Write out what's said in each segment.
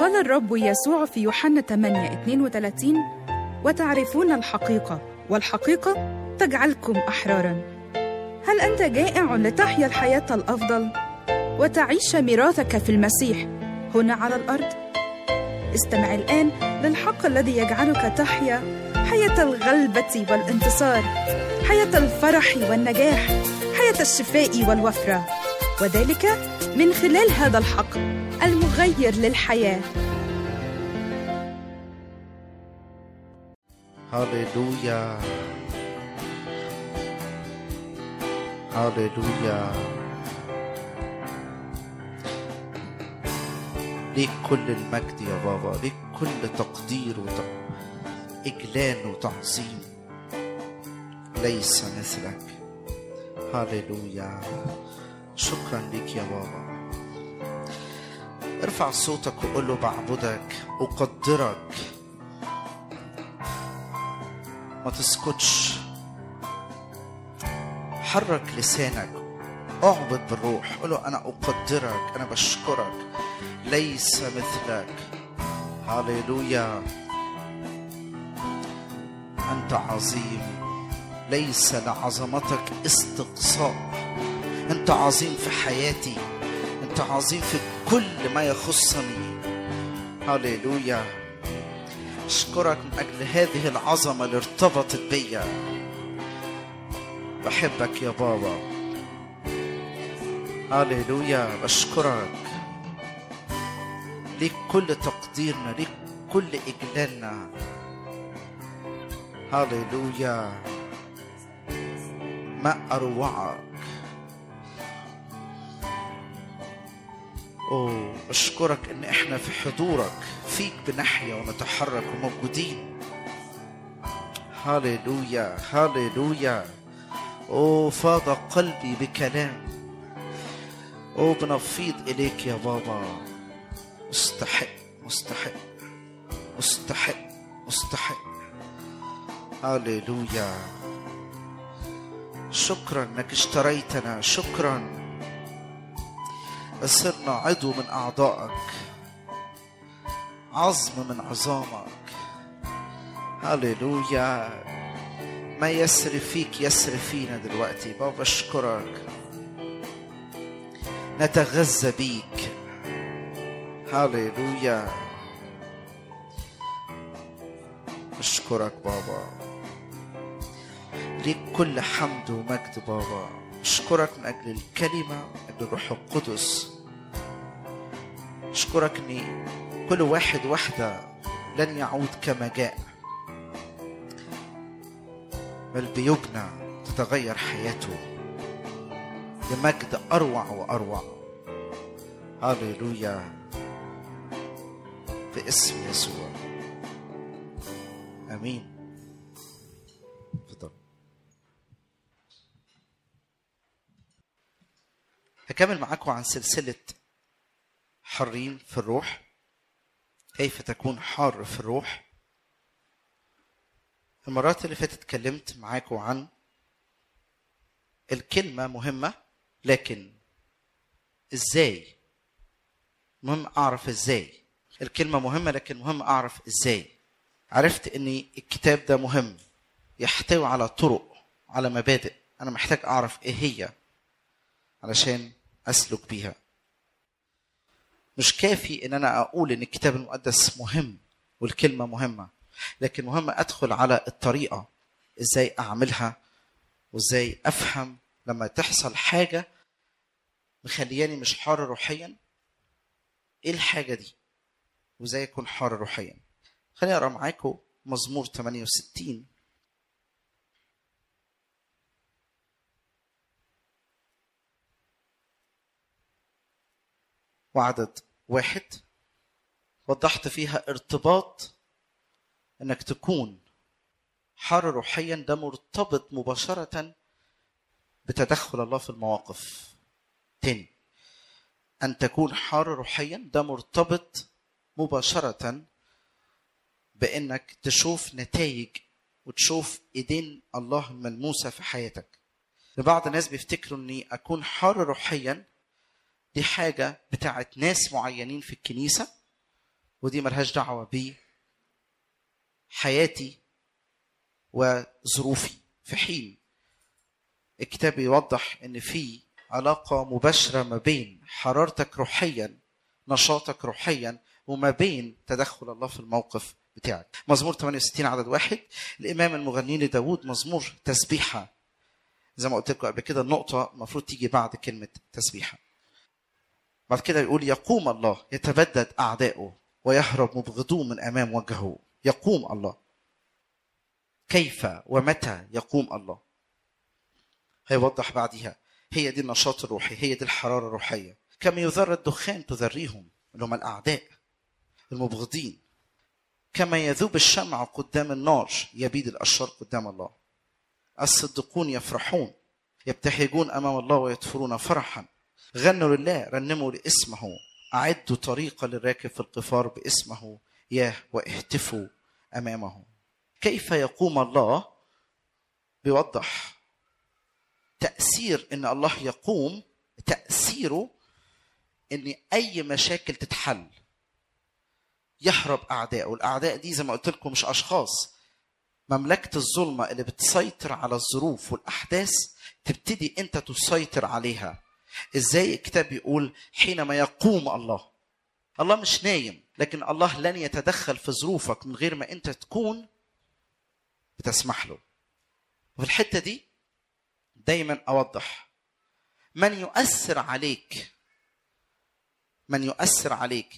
قال الرب يسوع في يوحنا 8 32 وتعرفون الحقيقة والحقيقة تجعلكم أحرارا هل أنت جائع لتحيا الحياة الأفضل وتعيش ميراثك في المسيح هنا على الأرض؟ استمع الآن للحق الذي يجعلك تحيا حياة الغلبة والانتصار حياة الفرح والنجاح حياة الشفاء والوفرة وذلك من خلال هذا الحق المغير للحياه هاليلويا هاليلويا ليك كل المجد يا بابا ليك كل تقدير وإجلال وتعظيم ليس مثلك هاليلويا شكرا ليك يا بابا ارفع صوتك وقول له بعبدك أقدرك ما تسكتش حرك لسانك اعبد بالروح قول له انا اقدرك انا بشكرك ليس مثلك هاليلويا انت عظيم ليس لعظمتك استقصاء انت عظيم في حياتي انت عظيم في كل ما يخصني هاليلويا اشكرك من اجل هذه العظمه اللي ارتبطت بيا بحبك يا بابا هاليلويا بشكرك ليك كل تقديرنا ليك كل اجلالنا هاليلويا ما اروعك اوه اشكرك ان احنا في حضورك فيك بنحيا ونتحرك وموجودين هاليلويا هاليلويا اوه فاض قلبي بكلام اوه بنفيض اليك يا بابا مستحق مستحق مستحق مستحق هاليلويا شكرا انك اشتريتنا شكرا صرنا عضو من أعضائك عظم من عظامك هللويا ما يسري فيك يسري فينا دلوقتي بابا أشكرك نتغذى بيك هللويا أشكرك بابا ليك كل حمد ومجد بابا أشكرك من أجل الكلمة من أجل الروح القدس أشكرك إن كل واحد واحدة لن يعود كما جاء بل بيبنى تتغير حياته لمجد أروع وأروع هاليلويا باسم يسوع آمين تفضل هكمل معاكم عن سلسلة حرين في الروح كيف تكون حار في الروح المرات اللي فاتت اتكلمت معاكم عن الكلمة مهمة لكن ازاي مهم اعرف ازاي الكلمة مهمة لكن مهم اعرف ازاي عرفت ان الكتاب ده مهم يحتوي على طرق على مبادئ انا محتاج اعرف ايه هي علشان اسلك بيها مش كافي ان انا اقول ان الكتاب المقدس مهم والكلمه مهمه لكن مهم ادخل على الطريقه ازاي اعملها وازاي افهم لما تحصل حاجه مخلياني مش حار روحيا ايه الحاجه دي وازاي اكون حار روحيا خليني اقرا معاكم مزمور 68 وعدد واحد وضحت فيها ارتباط انك تكون حار روحيا ده مرتبط مباشرة بتدخل الله في المواقف تاني أن تكون حار روحيا ده مرتبط مباشرة بأنك تشوف نتائج وتشوف إيدين الله ملموسة في حياتك لبعض الناس بيفتكروا أني أكون حار روحيا دي حاجة بتاعت ناس معينين في الكنيسة ودي ملهاش دعوة بحياتي وظروفي في حين الكتاب يوضح ان في علاقة مباشرة ما بين حرارتك روحيا نشاطك روحيا وما بين تدخل الله في الموقف بتاعك مزمور 68 عدد واحد الإمام المغني لداود مزمور تسبيحة زي ما قلت لكم قبل كده النقطة المفروض تيجي بعد كلمة تسبيحة بعد كده يقول يقوم الله يتبدد أعداؤه ويهرب مبغضوه من أمام وجهه يقوم الله كيف ومتى يقوم الله هيوضح بعديها هي دي النشاط الروحي هي دي الحرارة الروحية كما يذر الدخان تذريهم اللي هم الأعداء المبغضين كما يذوب الشمع قدام النار يبيد الأشرار قدام الله الصديقون يفرحون يبتهجون أمام الله ويطفرون فرحا غنوا لله رنموا لاسمه أعدوا طريقة للراكب في القفار باسمه ياه واهتفوا أمامه كيف يقوم الله بيوضح تأثير إن الله يقوم تأثيره إن أي مشاكل تتحل يهرب أعدائه الأعداء دي زي ما قلت لكم مش أشخاص مملكة الظلمة اللي بتسيطر على الظروف والأحداث تبتدي أنت تسيطر عليها إزاي الكتاب بيقول حينما يقوم الله الله مش نايم لكن الله لن يتدخل في ظروفك من غير ما أنت تكون بتسمح له وفي الحتة دي دايما أوضح من يؤثر عليك من يؤثر عليك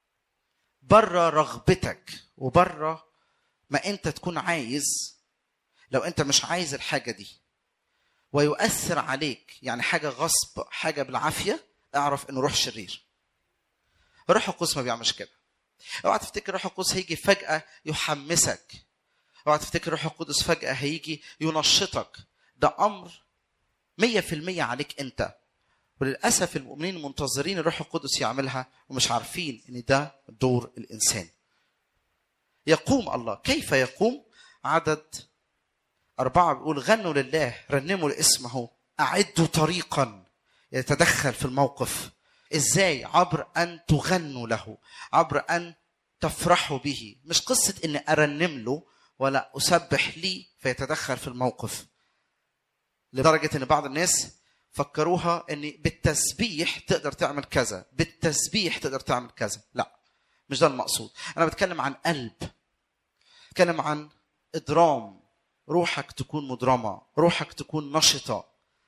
بره رغبتك وبره ما انت تكون عايز لو انت مش عايز الحاجه دي ويؤثر عليك يعني حاجه غصب حاجه بالعافيه اعرف انه روح شرير روح القدس ما بيعملش كده اوعى تفتكر روح القدس هيجي فجاه يحمسك اوعى تفتكر روح القدس فجاه هيجي ينشطك ده امر مية في المية عليك انت وللاسف المؤمنين منتظرين الروح القدس يعملها ومش عارفين ان ده دور الانسان يقوم الله كيف يقوم عدد أربعة بيقول غنوا لله رنموا لاسمه أعدوا طريقا يتدخل في الموقف إزاي عبر أن تغنوا له عبر أن تفرحوا به مش قصة أني أرنم له ولا أسبح لي فيتدخل في الموقف لدرجة أن بعض الناس فكروها أن بالتسبيح تقدر تعمل كذا بالتسبيح تقدر تعمل كذا لا مش ده المقصود أنا بتكلم عن قلب بتكلم عن إدرام روحك تكون مدرمة روحك تكون نشطة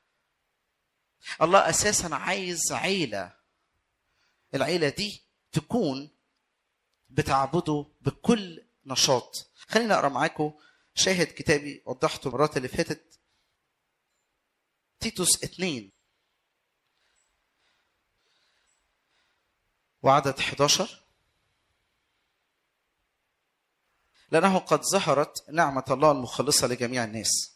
الله أساسا عايز عيلة العيلة دي تكون بتعبده بكل نشاط خليني أقرأ معاكم شاهد كتابي وضحته المرات اللي فاتت تيتوس اتنين وعدد 11 لأنه قد ظهرت نعمة الله المخلصة لجميع الناس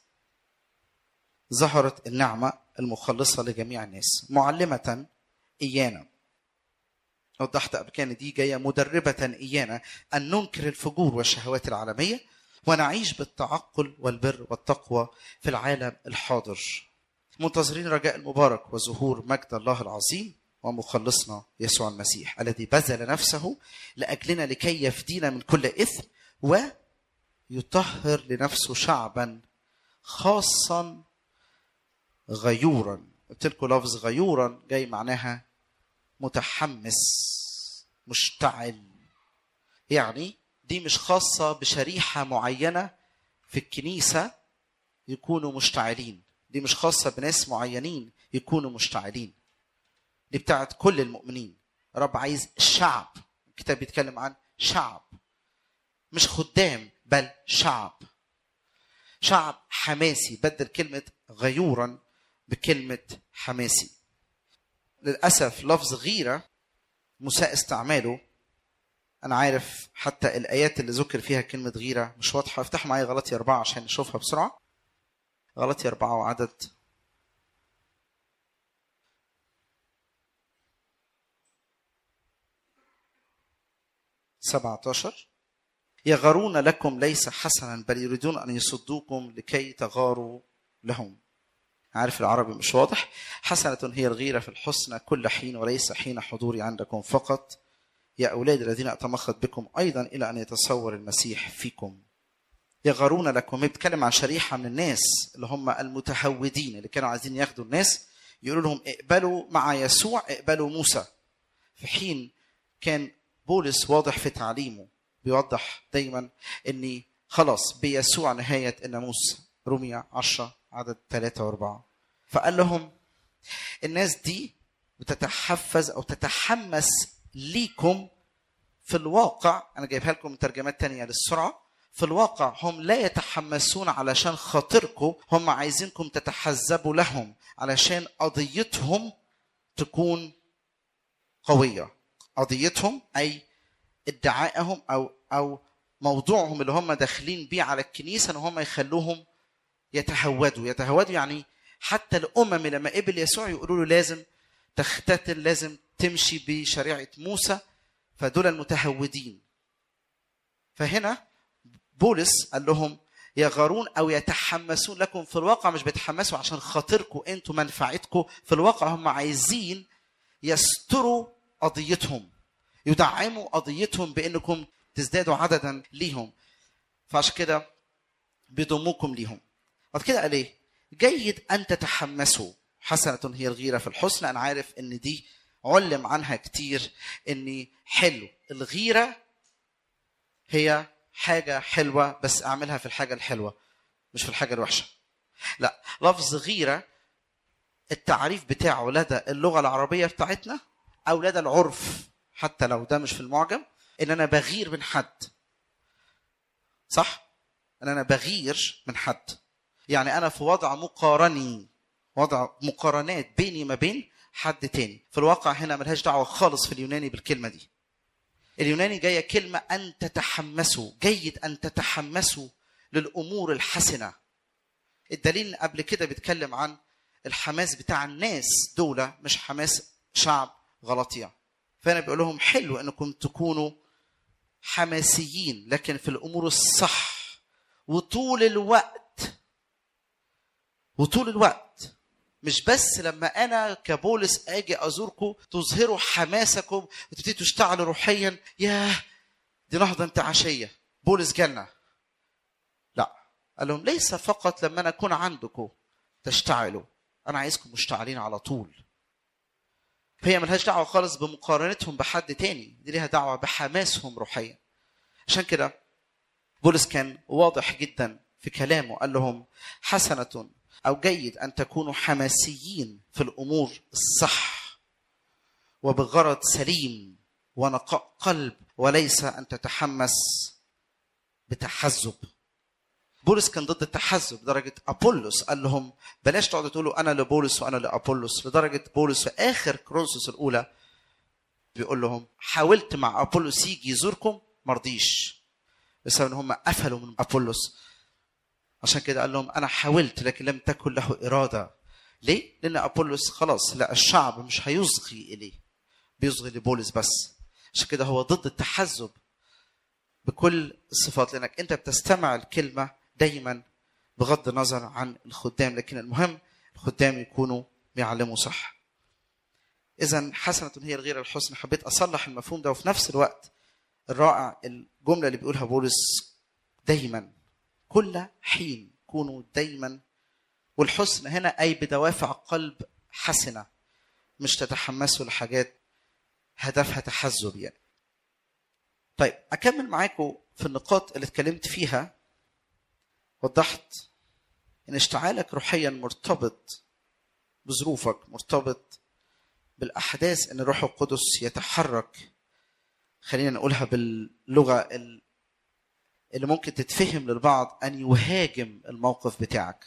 ظهرت النعمة المخلصة لجميع الناس معلمة إيانا وضحت قبل كده دي جاية مدربة إيانا أن ننكر الفجور والشهوات العالمية ونعيش بالتعقل والبر والتقوى في العالم الحاضر منتظرين رجاء المبارك وظهور مجد الله العظيم ومخلصنا يسوع المسيح الذي بذل نفسه لأجلنا لكي يفدينا من كل إثم ويطهر لنفسه شعبا خاصا غيورا قلت لكم لفظ غيورا جاي معناها متحمس مشتعل يعني دي مش خاصة بشريحة معينة في الكنيسة يكونوا مشتعلين دي مش خاصة بناس معينين يكونوا مشتعلين دي بتاعت كل المؤمنين رب عايز الشعب الكتاب بيتكلم عن شعب مش خدام بل شعب شعب حماسي بدل كلمة غيورا بكلمة حماسي للأسف لفظ غيرة مساء استعماله أنا عارف حتى الآيات اللي ذكر فيها كلمة غيرة مش واضحة افتحوا معايا غلطي أربعة عشان نشوفها بسرعة غلطي أربعة وعدد سبعة عشر يغارون لكم ليس حسنا بل يريدون أن يصدوكم لكي تغاروا لهم عارف العربي مش واضح حسنة هي الغيرة في الحسنى كل حين وليس حين حضوري عندكم فقط يا أولاد الذين أتمخض بكم أيضا إلى أن يتصور المسيح فيكم يغارون لكم بيتكلم عن شريحة من الناس اللي هم المتهودين اللي كانوا عايزين ياخدوا الناس يقولوا لهم اقبلوا مع يسوع اقبلوا موسى في حين كان بولس واضح في تعليمه بيوضح دايما ان خلاص بيسوع نهاية الناموس روميا 10 عدد 3 و4 فقال لهم الناس دي بتتحفز او تتحمس ليكم في الواقع انا جايبها لكم من ترجمات تانية للسرعه في الواقع هم لا يتحمسون علشان خاطركم هم عايزينكم تتحزبوا لهم علشان قضيتهم تكون قويه قضيتهم اي ادعائهم او او موضوعهم اللي هم داخلين بيه على الكنيسه ان هم يخلوهم يتهودوا يتهودوا يعني حتى الامم لما قبل يسوع يقولوا له لازم تختتل لازم تمشي بشريعه موسى فدول المتهودين فهنا بولس قال لهم يغارون او يتحمسون لكم في الواقع مش بيتحمسوا عشان خاطركم انتوا منفعتكم في الواقع هم عايزين يستروا قضيتهم يدعموا قضيتهم بانكم تزدادوا عددا ليهم فعشان كده بيضموكم ليهم بعد كده قال ايه جيد ان تتحمسوا حسنة هي الغيرة في الحسنى انا عارف ان دي علم عنها كتير ان حلو الغيرة هي حاجة حلوة بس اعملها في الحاجة الحلوة مش في الحاجة الوحشة لا لفظ غيرة التعريف بتاعه لدى اللغة العربية بتاعتنا او لدى العرف حتى لو ده مش في المعجم ان انا بغير من حد صح ان انا بغير من حد يعني انا في وضع مقارني وضع مقارنات بيني ما بين حد تاني في الواقع هنا ملهاش دعوه خالص في اليوناني بالكلمه دي اليوناني جايه كلمه ان تتحمسوا جيد ان تتحمسوا للامور الحسنه الدليل إن قبل كده بيتكلم عن الحماس بتاع الناس دول مش حماس شعب غلطية فأنا بقول لهم حلو أنكم تكونوا حماسيين لكن في الأمور الصح وطول الوقت وطول الوقت مش بس لما انا كبولس اجي ازوركم تظهروا حماسكم وتبتدوا تشتغلوا روحيا ياه دي نهضه انتعاشيه بولس جالنا لا قال لهم ليس فقط لما انا اكون عندكم تشتعلوا انا عايزكم مشتعلين على طول فهي ملهاش دعوه خالص بمقارنتهم بحد تاني دي ليها دعوه بحماسهم روحيا عشان كده بولس كان واضح جدا في كلامه قال لهم حسنه او جيد ان تكونوا حماسيين في الامور الصح وبغرض سليم ونقاء قلب وليس ان تتحمس بتحزب بولس كان ضد التحزب لدرجه ابولس قال لهم بلاش تقعدوا تقولوا انا لبولس وانا لابولس لدرجه بولس في اخر كرونسوس الاولى بيقول لهم حاولت مع ابولس يجي يزوركم مرضيش بسبب ان هم قفلوا من ابولس عشان كده قال لهم انا حاولت لكن لم تكن له اراده ليه؟ لان ابولس خلاص لا الشعب مش هيصغي اليه بيصغي لبولس بس عشان كده هو ضد التحزب بكل الصفات لانك انت بتستمع الكلمه دايما بغض النظر عن الخدام لكن المهم الخدام يكونوا بيعلموا صح اذا حسنه هي الغير الحسن حبيت اصلح المفهوم ده وفي نفس الوقت الرائع الجمله اللي بيقولها بولس دايما كل حين كونوا دايما والحسن هنا اي بدوافع قلب حسنه مش تتحمسوا لحاجات هدفها تحزب يعني طيب اكمل معاكم في النقاط اللي اتكلمت فيها وضحت ان اشتعالك روحيا مرتبط بظروفك مرتبط بالاحداث ان الروح القدس يتحرك خلينا نقولها باللغه اللي ممكن تتفهم للبعض ان يهاجم الموقف بتاعك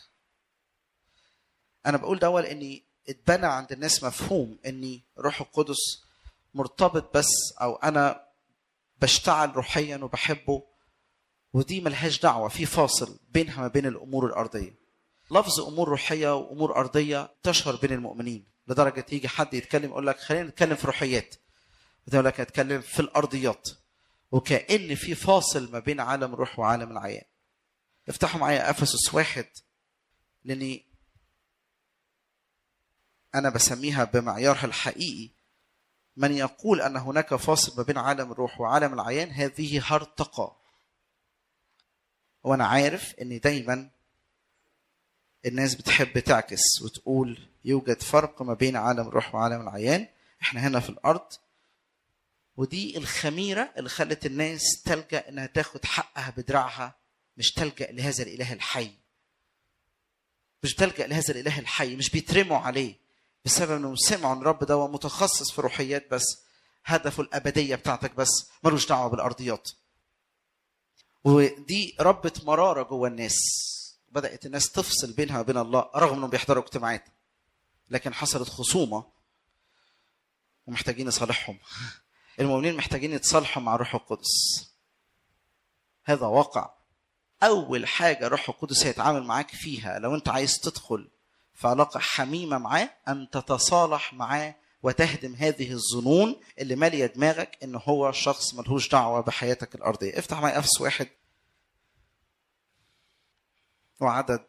انا بقول ده اول اني اتبنى عند الناس مفهوم اني روح القدس مرتبط بس او انا بشتعل روحيا وبحبه ودي ملهاش دعوة في فاصل بينها ما بين الأمور الأرضية لفظ أمور روحية وأمور أرضية تشهر بين المؤمنين لدرجة يجي حد يتكلم يقول لك خلينا نتكلم في روحيات يقول لك نتكلم في الأرضيات وكأن في فاصل ما بين عالم الروح وعالم العيان افتحوا معايا أفسس واحد لأني أنا بسميها بمعيارها الحقيقي من يقول ان هناك فاصل ما بين عالم الروح وعالم العيان هذه هرطقه وانا عارف ان دايما الناس بتحب تعكس وتقول يوجد فرق ما بين عالم الروح وعالم العيان احنا هنا في الارض ودي الخميره اللي خلت الناس تلجا انها تاخد حقها بدراعها مش تلجا لهذا الاله الحي مش بتلجا لهذا الاله الحي مش بيترموا عليه بسبب انهم سمعوا ان الرب ده متخصص في روحيات بس هدفه الابديه بتاعتك بس ملوش دعوه بالارضيات ودي ربت مراره جوه الناس بدات الناس تفصل بينها وبين الله رغم انهم بيحضروا اجتماعات لكن حصلت خصومه ومحتاجين يصالحهم المؤمنين محتاجين يتصالحوا مع الروح القدس هذا واقع اول حاجه الروح القدس هيتعامل معاك فيها لو انت عايز تدخل في علاقه حميمه معاه ان تتصالح معاه وتهدم هذه الظنون اللي ماليه دماغك ان هو شخص ملهوش دعوه بحياتك الارضيه افتح معايا افس واحد وعدد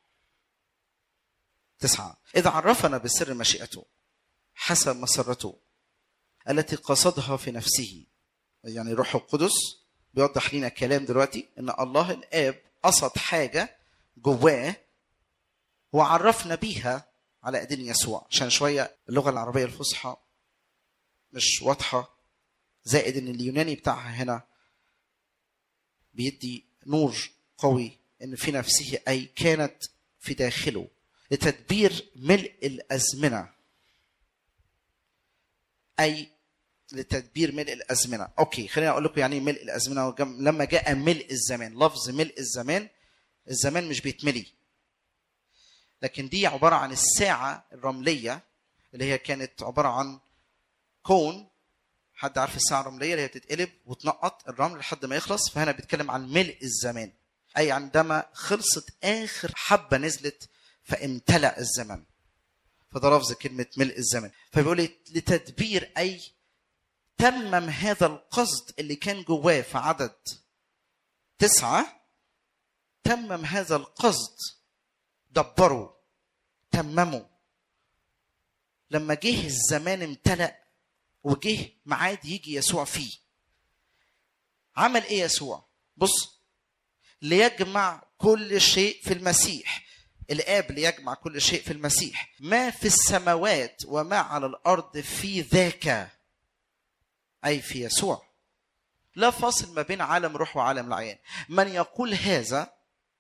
تسعة إذا عرفنا بسر مشيئته حسب مسرته التي قصدها في نفسه يعني روح القدس بيوضح لنا كلام دلوقتي ان الله الاب قصد حاجه جواه وعرفنا بيها على ايدين يسوع عشان شويه اللغه العربيه الفصحى مش واضحه زائد ان اليوناني بتاعها هنا بيدي نور قوي ان في نفسه اي كانت في داخله لتدبير ملء الازمنه اي لتدبير ملء الازمنه اوكي خليني اقول لكم يعني ايه ملء الازمنه لما جاء ملء الزمان لفظ ملء الزمان الزمان مش بيتملي لكن دي عباره عن الساعه الرمليه اللي هي كانت عباره عن كون حد عارف الساعه الرمليه اللي هي بتتقلب وتنقط الرمل لحد ما يخلص فهنا بيتكلم عن ملء الزمان اي عندما خلصت اخر حبه نزلت فامتلأ الزمن فده لفظ كلمه ملء الزمن فبيقول لي لتدبير اي تمم هذا القصد اللي كان جواه في عدد تسعة تمم هذا القصد دبره تممه لما جه الزمان امتلأ وجه ميعاد يجي يسوع فيه عمل ايه يسوع بص ليجمع كل شيء في المسيح الاب ليجمع كل شيء في المسيح ما في السماوات وما على الارض في ذاك اي في يسوع لا فاصل ما بين عالم روح وعالم العيان من يقول هذا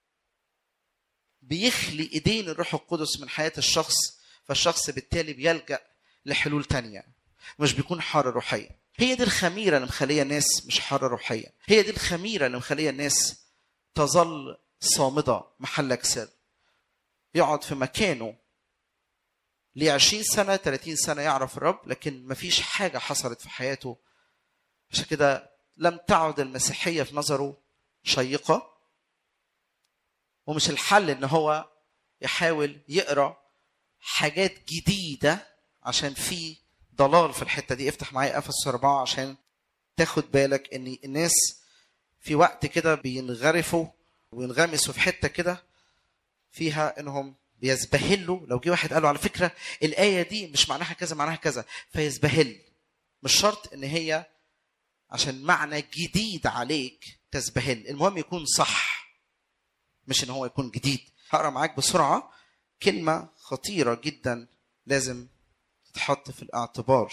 بيخلي ايدين الروح القدس من حياه الشخص فالشخص بالتالي بيلجا لحلول تانية مش بيكون حار روحيا هي دي الخميره اللي مخليه الناس مش حاره روحيا هي دي الخميره اللي مخليه الناس تظل صامده محلك سر يقعد في مكانه ل 20 سنه 30 سنه يعرف الرب لكن مفيش حاجه حصلت في حياته عشان كده لم تعد المسيحيه في نظره شيقه ومش الحل ان هو يحاول يقرا حاجات جديده عشان في ضلال في الحته دي افتح معايا افسس اربعه عشان تاخد بالك ان الناس في وقت كده بينغرفوا وينغمسوا في حته كده فيها انهم بيزبهلوا لو جه واحد قال له على فكره الايه دي مش معناها كذا معناها كذا فيزبهل مش شرط ان هي عشان معنى جديد عليك تزبهل المهم يكون صح مش ان هو يكون جديد هقرا معاك بسرعه كلمه خطيره جدا لازم تتحط في الاعتبار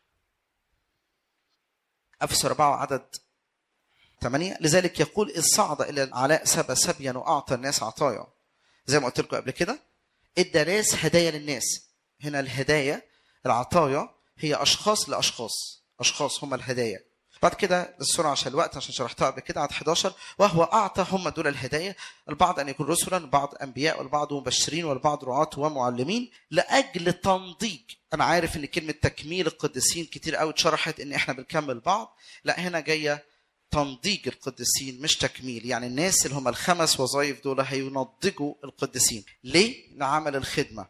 افسس 4 عدد 8 لذلك يقول إذ صعد إلى العلاء سبى سبيا وأعطى الناس عطايا زي ما قلت لكم قبل كده ادى ناس هدايا للناس هنا الهدايا العطايا هي أشخاص لأشخاص أشخاص هم الهدايا بعد كده للسرعة عشان الوقت عشان شرحتها قبل كده عدد 11 وهو أعطى هم دول الهدايا البعض أن يكون رسلا البعض أنبياء والبعض مبشرين والبعض رعاة ومعلمين لأجل تنضيج أنا عارف إن كلمة تكميل القديسين كتير قوي اتشرحت إن إحنا بنكمل بعض لا هنا جاية تنضيج القديسين مش تكميل يعني الناس اللي هم الخمس وظائف دول هينضجوا القديسين ليه لعمل الخدمه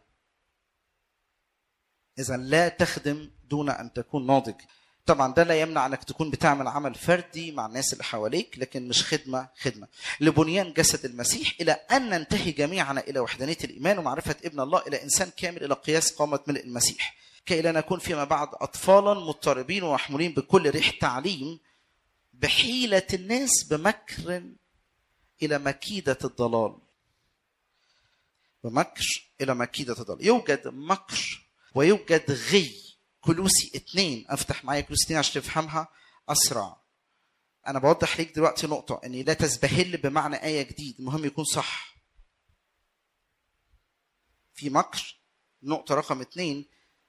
اذا لا تخدم دون ان تكون ناضج طبعا ده لا يمنع انك تكون بتعمل عمل فردي مع الناس اللي حواليك لكن مش خدمه خدمه لبنيان جسد المسيح الى ان ننتهي جميعا الى وحدانيه الايمان ومعرفه ابن الله الى انسان كامل الى قياس قامه ملء المسيح كي لا نكون فيما بعد اطفالا مضطربين ومحمولين بكل ريح تعليم بحيله الناس بمكر الى مكيده الضلال بمكر الى مكيده الضلال يوجد مكر ويوجد غي كلوسي اتنين افتح معايا كلوسي اتنين عشان تفهمها اسرع انا بوضح ليك دلوقتي نقطه اني لا تزبهل بمعنى ايه جديد المهم يكون صح في مكر نقطه رقم اتنين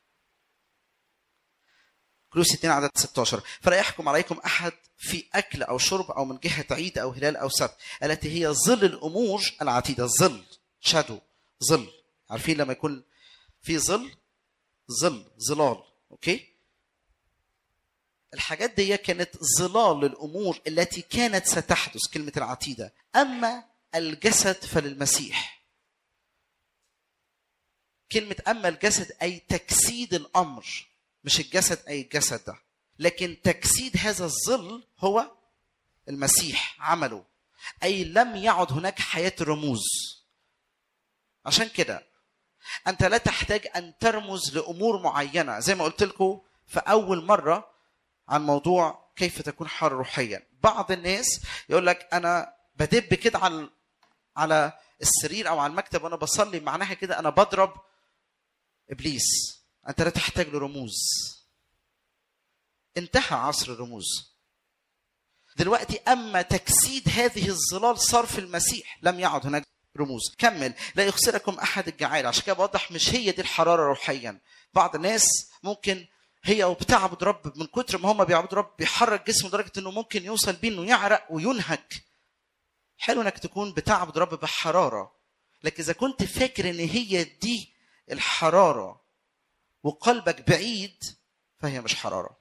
كلوسي 2 عدد 16 فلا يحكم عليكم احد في اكل او شرب او من جهه عيد او هلال او سبت التي هي ظل الامور العتيده ظل شادو ظل عارفين لما يكون في ظل ظل ظلال اوكي الحاجات دي كانت ظلال الامور التي كانت ستحدث كلمه العتيده اما الجسد فللمسيح كلمه اما الجسد اي تجسيد الامر مش الجسد اي الجسد ده لكن تجسيد هذا الظل هو المسيح عمله اي لم يعد هناك حياه رموز عشان كده انت لا تحتاج ان ترمز لامور معينه زي ما قلت لكم في اول مره عن موضوع كيف تكون حار روحيا بعض الناس يقول لك انا بدب كده على على السرير او على المكتب وانا بصلي معناها كده انا بضرب ابليس انت لا تحتاج لرموز انتهى عصر الرموز دلوقتي اما تجسيد هذه الظلال صار في المسيح لم يعد هناك رموز كمل لا يخسركم احد الجعال عشان كده بوضح مش هي دي الحراره روحيا بعض الناس ممكن هي وبتعبد رب من كتر ما هم بيعبدوا رب بيحرك جسمه لدرجه انه ممكن يوصل بيه انه يعرق وينهك حلو انك تكون بتعبد رب بحراره لكن اذا كنت فاكر ان هي دي الحراره وقلبك بعيد فهي مش حراره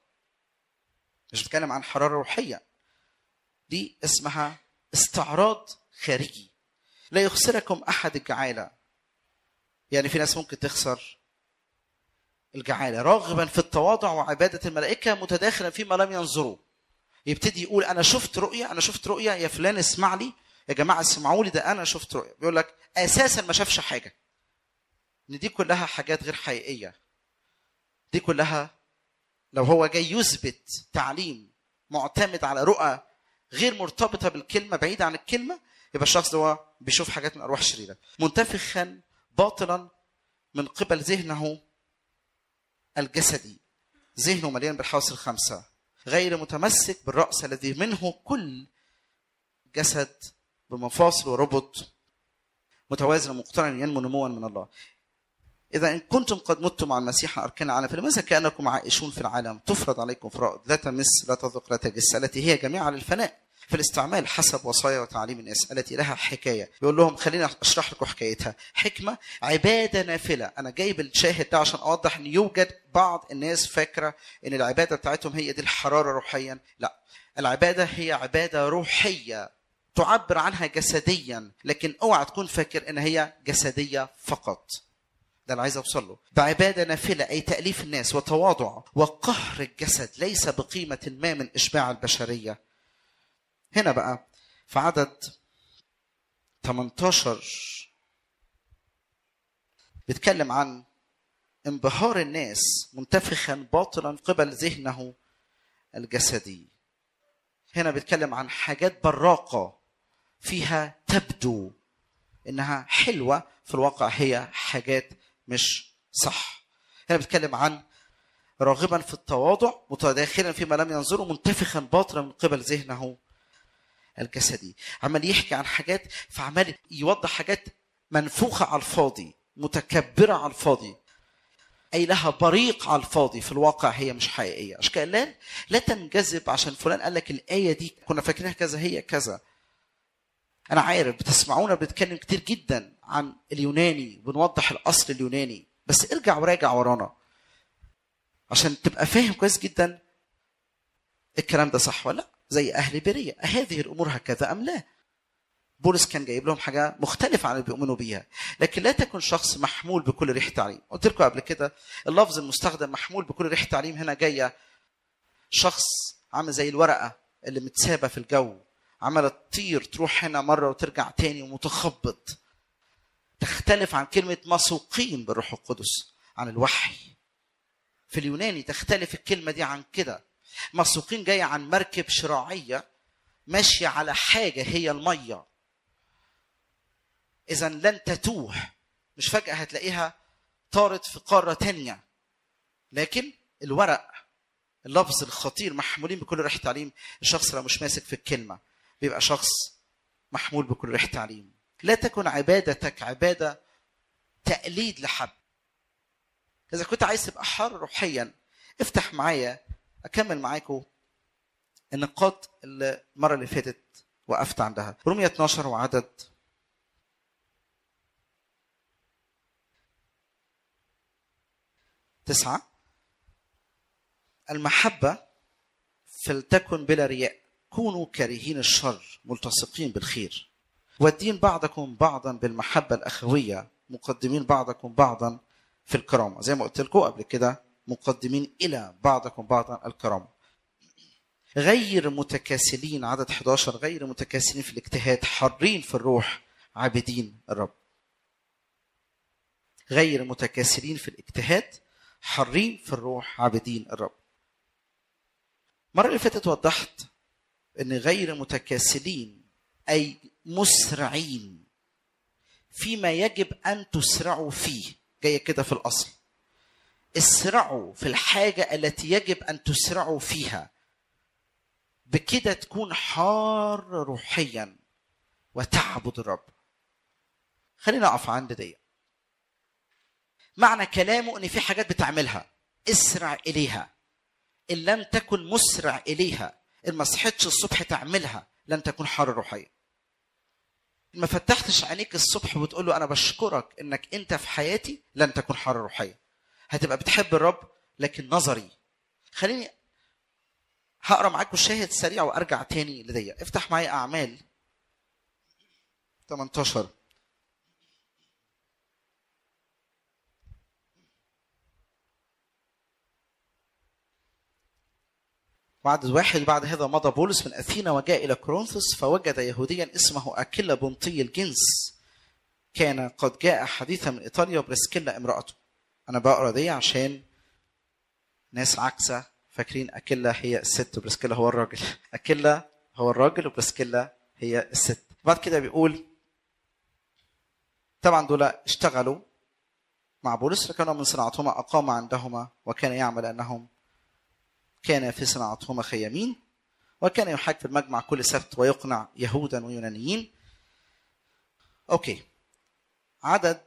مش بتكلم عن حراره روحيه دي اسمها استعراض خارجي لا يخسركم احد الجعاله يعني في ناس ممكن تخسر الجعاله راغبا في التواضع وعباده الملائكه متداخلا فيما لم ينظروا يبتدي يقول انا شفت رؤيه انا شفت رؤيه يا فلان اسمع لي يا جماعه اسمعوا لي ده انا شفت رؤيه بيقول لك اساسا ما شافش حاجه ان دي كلها حاجات غير حقيقيه دي كلها لو هو جاي يثبت تعليم معتمد على رؤى غير مرتبطه بالكلمه بعيده عن الكلمه يبقى الشخص ده هو بيشوف حاجات من ارواح شريره منتفخا باطلا من قبل ذهنه الجسدي ذهنه مليان بالحواس الخمسه غير متمسك بالراس الذي منه كل جسد بمفاصل وربط متوازن ومقترن ينمو نموا من الله إذا إن كنتم قد متم مع المسيح أركان العالم فلماذا كأنكم عائشون في العالم تفرض عليكم فرائض لا تمس لا تذق لا تجس التي هي جميعا للفناء في الاستعمال حسب وصايا وتعاليم الناس التي لها حكايه يقول لهم خليني اشرح لكم حكايتها حكمه عباده نافله انا جايب الشاهد ده عشان اوضح ان يوجد بعض الناس فاكره ان العباده بتاعتهم هي دي الحراره روحيا لا العباده هي عباده روحيه تعبر عنها جسديا لكن اوعى تكون فاكر ان هي جسديه فقط ده اللي عايز اوصل له ده عباده نافله اي تاليف الناس وتواضع وقهر الجسد ليس بقيمه ما من اشباع البشريه هنا بقى في عدد 18 بيتكلم عن انبهار الناس منتفخا باطلا قبل ذهنه الجسدي هنا بيتكلم عن حاجات براقه فيها تبدو انها حلوه في الواقع هي حاجات مش صح هنا بيتكلم عن راغبا في التواضع متداخلا فيما لم ينظره منتفخا باطلا من قبل ذهنه الجسدي عمال يحكي عن حاجات فعمال يوضح حاجات منفوخة على الفاضي متكبرة على الفاضي أي لها بريق على الفاضي في الواقع هي مش حقيقية عشان كده لا لا تنجذب عشان فلان قال لك الآية دي كنا فاكرينها كذا هي كذا أنا عارف بتسمعونا بنتكلم كتير جدا عن اليوناني بنوضح الأصل اليوناني بس ارجع وراجع ورانا عشان تبقى فاهم كويس جدا الكلام ده صح ولا لا زي اهل بريه هذه الامور هكذا ام لا بولس كان جايب لهم حاجه مختلفه عن اللي بيؤمنوا بيها لكن لا تكن شخص محمول بكل ريح تعليم قلت لكم قبل كده اللفظ المستخدم محمول بكل ريح تعليم هنا جايه شخص عامل زي الورقه اللي متسابه في الجو عماله تطير تروح هنا مره وترجع تاني ومتخبط تختلف عن كلمه مسوقين بالروح القدس عن الوحي في اليوناني تختلف الكلمه دي عن كده مسوقين جايه عن مركب شراعيه ماشيه على حاجه هي الميه اذا لن تتوه مش فجاه هتلاقيها طارت في قاره تانية لكن الورق اللفظ الخطير محمولين بكل ريحه تعليم الشخص لو مش ماسك في الكلمه بيبقى شخص محمول بكل ريحه تعليم لا تكن عبادتك عباده تقليد لحد اذا كنت عايز تبقى حار روحيا افتح معايا اكمل معاكم النقاط اللي المره اللي فاتت وقفت عندها رومية 12 وعدد تسعة المحبة فلتكن بلا رياء كونوا كارهين الشر ملتصقين بالخير والدين بعضكم بعضا بالمحبة الأخوية مقدمين بعضكم بعضا في الكرامة زي ما قلت لكم قبل كده مقدمين إلى بعضكم بعضا الكرامة غير متكاسلين عدد 11 غير متكاسلين في الاجتهاد حارين في الروح عابدين الرب غير متكاسلين في الاجتهاد حارين في الروح عابدين الرب المرة اللي فاتت وضحت ان غير متكاسلين اي مسرعين فيما يجب ان تسرعوا فيه جايه كده في الاصل اسرعوا في الحاجه التي يجب ان تسرعوا فيها بكده تكون حار روحيا وتعبد الرب خلينا نقف عند دي معنى كلامه ان في حاجات بتعملها اسرع اليها ان لم تكن مسرع اليها ان ما صحتش الصبح تعملها لن تكون حار روحيا ما فتحتش عينيك الصبح وتقول له انا بشكرك انك انت في حياتي لن تكون حار روحيا هتبقى بتحب الرب لكن نظري خليني هقرا معاكم شاهد سريع وارجع تاني لدي افتح معايا اعمال 18 بعد واحد بعد هذا مضى بولس من أثينا وجاء إلى كورنثوس فوجد يهوديا اسمه أكيلا بنطي الجنس كان قد جاء حديثا من إيطاليا وبرسكيلا امرأته أنا بقرا دي عشان ناس عكسة فاكرين أكيلا هي الست وبرسكيلا هو الراجل أكيلا هو الراجل وبرسكيلا هي الست بعد كده بيقول طبعا دول اشتغلوا مع بولس فكانوا من صناعتهما أقام عندهما وكان يعمل أنهم كان في صناعتهما خيامين وكان يحاج في المجمع كل سبت ويقنع يهودا ويونانيين اوكي عدد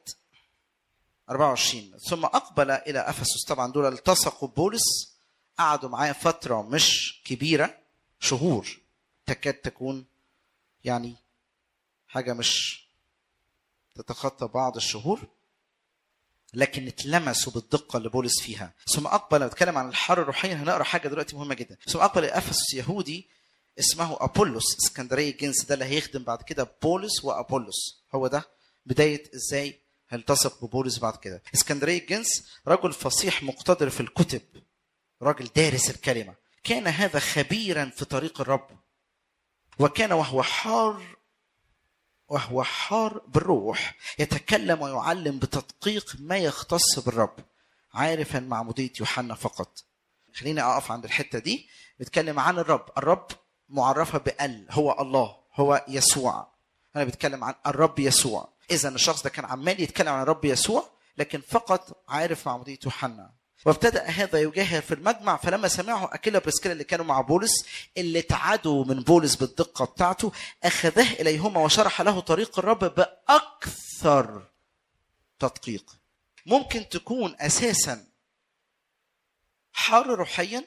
24 ثم اقبل الى افسس طبعا دول التصقوا ببولس قعدوا معاه فتره مش كبيره شهور تكاد تكون يعني حاجه مش تتخطى بعض الشهور لكن اتلمسوا بالدقه اللي بولس فيها ثم اقبل نتكلم عن الحر الروحيه هنقرا حاجه دلوقتي مهمه جدا ثم اقبل افسس يهودي اسمه ابولس اسكندريه الجنس ده اللي هيخدم بعد كده بولس وابولس هو ده بدايه ازاي هيلتصق ببولس بعد كده اسكندريه الجنس رجل فصيح مقتدر في الكتب راجل دارس الكلمه كان هذا خبيرا في طريق الرب وكان وهو حار وهو حار بالروح يتكلم ويعلم بتدقيق ما يختص بالرب عارفا معمودية يوحنا فقط خليني أقف عند الحتة دي بتكلم عن الرب الرب معرفة بأل هو الله هو يسوع أنا بتكلم عن الرب يسوع إذا الشخص ده كان عمال يتكلم عن الرب يسوع لكن فقط عارف معمودية يوحنا وابتدأ هذا يجاهر في المجمع فلما سمعه أكيلا بريسكيلا اللي كانوا مع بولس اللي اتعدوا من بولس بالدقة بتاعته أخذه إليهما وشرح له طريق الرب بأكثر تدقيق ممكن تكون أساسا حار روحيا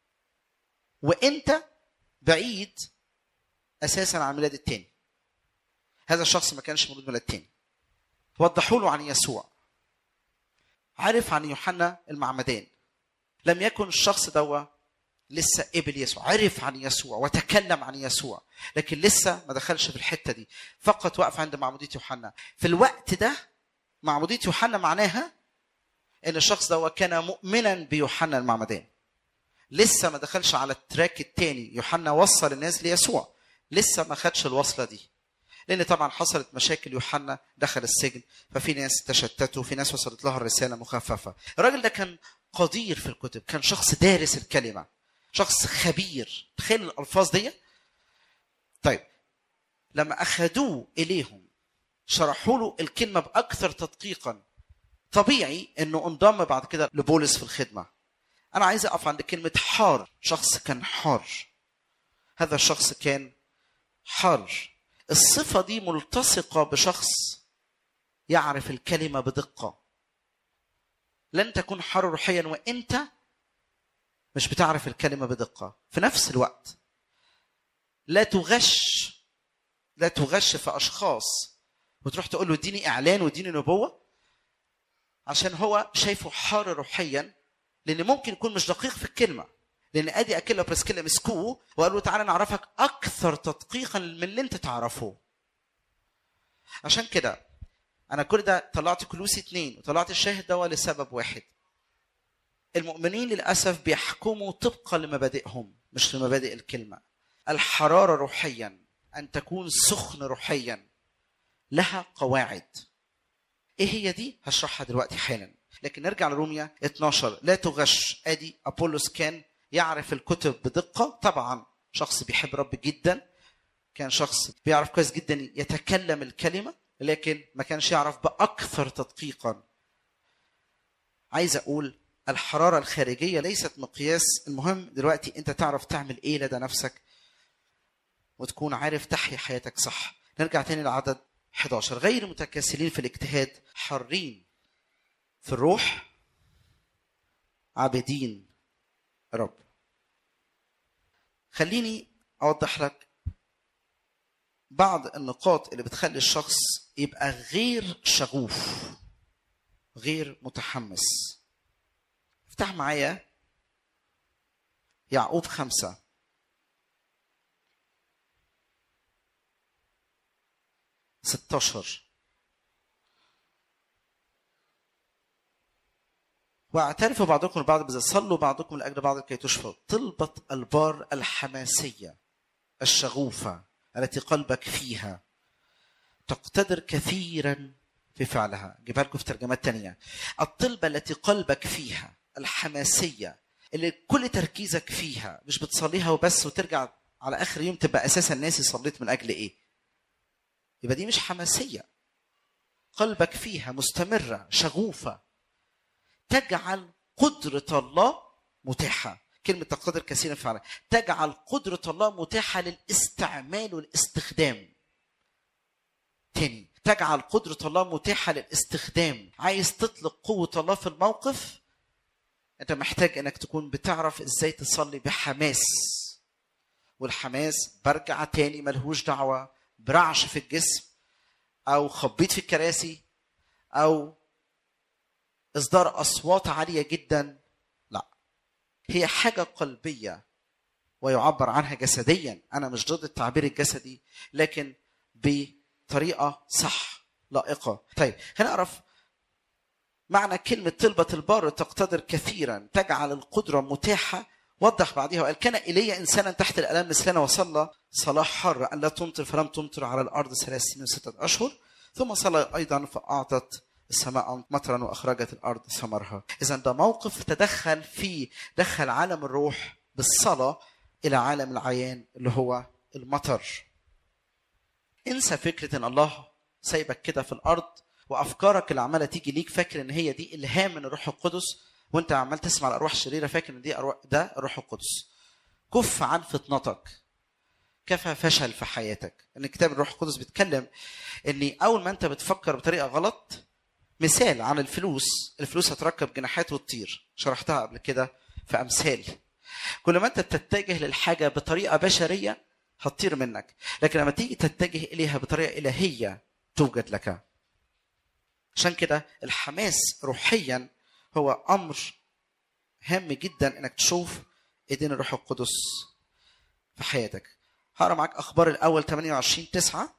وأنت بعيد أساسا عن الميلاد التاني هذا الشخص ما كانش مولود ميلاد تاني وضحوا له عن يسوع عرف عن يوحنا المعمدان لم يكن الشخص دوا لسه قبل يسوع عرف عن يسوع وتكلم عن يسوع لكن لسه ما دخلش في الحته دي فقط وقف عند معموديه يوحنا في الوقت ده معموديه يوحنا معناها ان الشخص ده كان مؤمنا بيوحنا المعمدان لسه ما دخلش على التراك التاني يوحنا وصل الناس ليسوع لسه ما خدش الوصله دي لان طبعا حصلت مشاكل يوحنا دخل السجن ففي ناس تشتتوا في ناس وصلت لها الرساله مخففه الراجل ده كان قدير في الكتب كان شخص دارس الكلمه شخص خبير تخيل الالفاظ دي طيب لما اخذوه اليهم شرحوا له الكلمه باكثر تدقيقا طبيعي انه انضم بعد كده لبولس في الخدمه انا عايز اقف عند كلمه حار شخص كان حار هذا الشخص كان حار الصفه دي ملتصقه بشخص يعرف الكلمه بدقه لن تكون حار روحيا وانت مش بتعرف الكلمه بدقه في نفس الوقت لا تغش لا تغش في اشخاص وتروح تقول له اديني اعلان واديني نبوه عشان هو شايفه حار روحيا لان ممكن يكون مش دقيق في الكلمه لان ادي اكيلا وبريسكيلا مسكوه وقالوا تعالى نعرفك اكثر تدقيقا من اللي انت تعرفه عشان كده انا كل ده طلعت كلوسي اتنين وطلعت الشاهد ده لسبب واحد المؤمنين للاسف بيحكموا طبقا لمبادئهم مش لمبادئ الكلمه الحراره روحيا ان تكون سخن روحيا لها قواعد ايه هي دي هشرحها دلوقتي حالا لكن نرجع لروميا 12 لا تغش ادي ابولس كان يعرف الكتب بدقه طبعا شخص بيحب رب جدا كان شخص بيعرف كويس جدا يتكلم الكلمه لكن ما كانش يعرف باكثر تدقيقا عايز اقول الحراره الخارجيه ليست مقياس المهم دلوقتي انت تعرف تعمل ايه لدى نفسك وتكون عارف تحيا حياتك صح نرجع تاني لعدد 11 غير متكاسلين في الاجتهاد حارين في الروح عابدين رب خليني اوضح لك بعض النقاط اللي بتخلي الشخص يبقى غير شغوف غير متحمس افتح معايا يعقوب خمسة ستاشر واعترفوا بعضكم البعض بذا صلوا بعضكم لاجل بعض كي تشفوا طلبة البار الحماسية الشغوفة التي قلبك فيها تقتدر كثيرا في فعلها جيبها لكم في ترجمات تانية الطلبة التي قلبك فيها الحماسية اللي كل تركيزك فيها مش بتصليها وبس وترجع على آخر يوم تبقى أساسا ناسي صليت من أجل إيه يبقى دي مش حماسية قلبك فيها مستمرة شغوفة تجعل قدرة الله متاحة كلمة تقتدر كثيرا فعلا تجعل قدرة الله متاحة للاستعمال والاستخدام تاني تجعل قدرة الله متاحة للاستخدام عايز تطلق قوة الله في الموقف انت محتاج انك تكون بتعرف ازاي تصلي بحماس والحماس برجع تاني ملهوش دعوة برعش في الجسم او خبيط في الكراسي او اصدار اصوات عالية جدا لا هي حاجة قلبية ويعبر عنها جسديا انا مش ضد التعبير الجسدي لكن بطريقة صح لائقة طيب هنعرف معنى كلمة طلبة البار تقتدر كثيرا تجعل القدرة متاحة وضح بعدها وقال كان إلي إنسانا تحت الألام مثلنا وصلى صلاة حر أن لا تمطر فلم تمطر على الأرض ثلاث سنين وستة أشهر ثم صلى أيضا فأعطت السماء مطرا وأخرجت الأرض ثمرها إذا ده موقف تدخل فيه دخل عالم الروح بالصلاة إلى عالم العيان اللي هو المطر انسى فكرة أن الله سايبك كده في الأرض وافكارك اللي عماله تيجي ليك فاكر ان هي دي الهام من الروح القدس وانت عمال تسمع الارواح الشريره فاكر ان دي أرواح ده الروح القدس كف عن فطنتك كفى فشل في حياتك ان كتاب الروح القدس بيتكلم ان اول ما انت بتفكر بطريقه غلط مثال عن الفلوس الفلوس هتركب جناحات وتطير شرحتها قبل كده في امثال كل ما انت تتجه للحاجه بطريقه بشريه هتطير منك لكن لما تيجي تتجه اليها بطريقه الهيه توجد لك عشان كده الحماس روحيا هو امر هام جدا انك تشوف ايدين الروح القدس في حياتك هقرا معاك اخبار الاول 28 9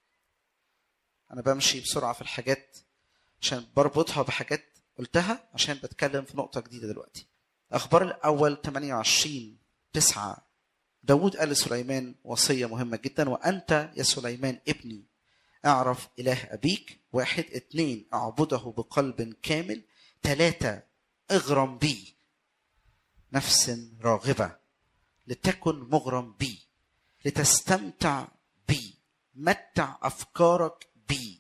انا بمشي بسرعه في الحاجات عشان بربطها بحاجات قلتها عشان بتكلم في نقطه جديده دلوقتي اخبار الاول 28 9 داود قال لسليمان وصيه مهمه جدا وانت يا سليمان ابني اعرف إله أبيك واحد اتنين أعبده بقلب كامل ثلاثة اغرم بي نفس راغبة لتكن مغرم بي لتستمتع بي متع أفكارك بي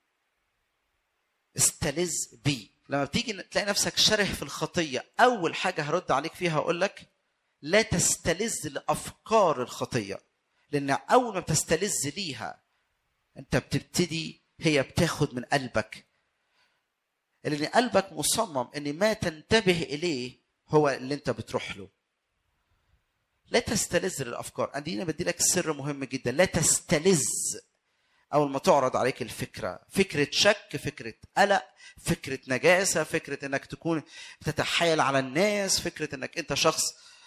استلذ بي لما بتيجي تلاقي نفسك شره في الخطية أول حاجة هرد عليك فيها أقول لك لا تستلذ لأفكار الخطية لأن أول ما بتستلذ ليها أنت بتبتدي هي بتاخد من قلبك لأن قلبك مصمم أن ما تنتبه إليه هو اللي أنت بتروح له لا تستلذ للأفكار أدينا بدي لك سر مهم جدا لا تستلذ أول ما تعرض عليك الفكرة فكرة شك فكرة قلق فكرة نجاسة فكرة أنك تكون تتحايل على الناس فكرة أنك أنت شخص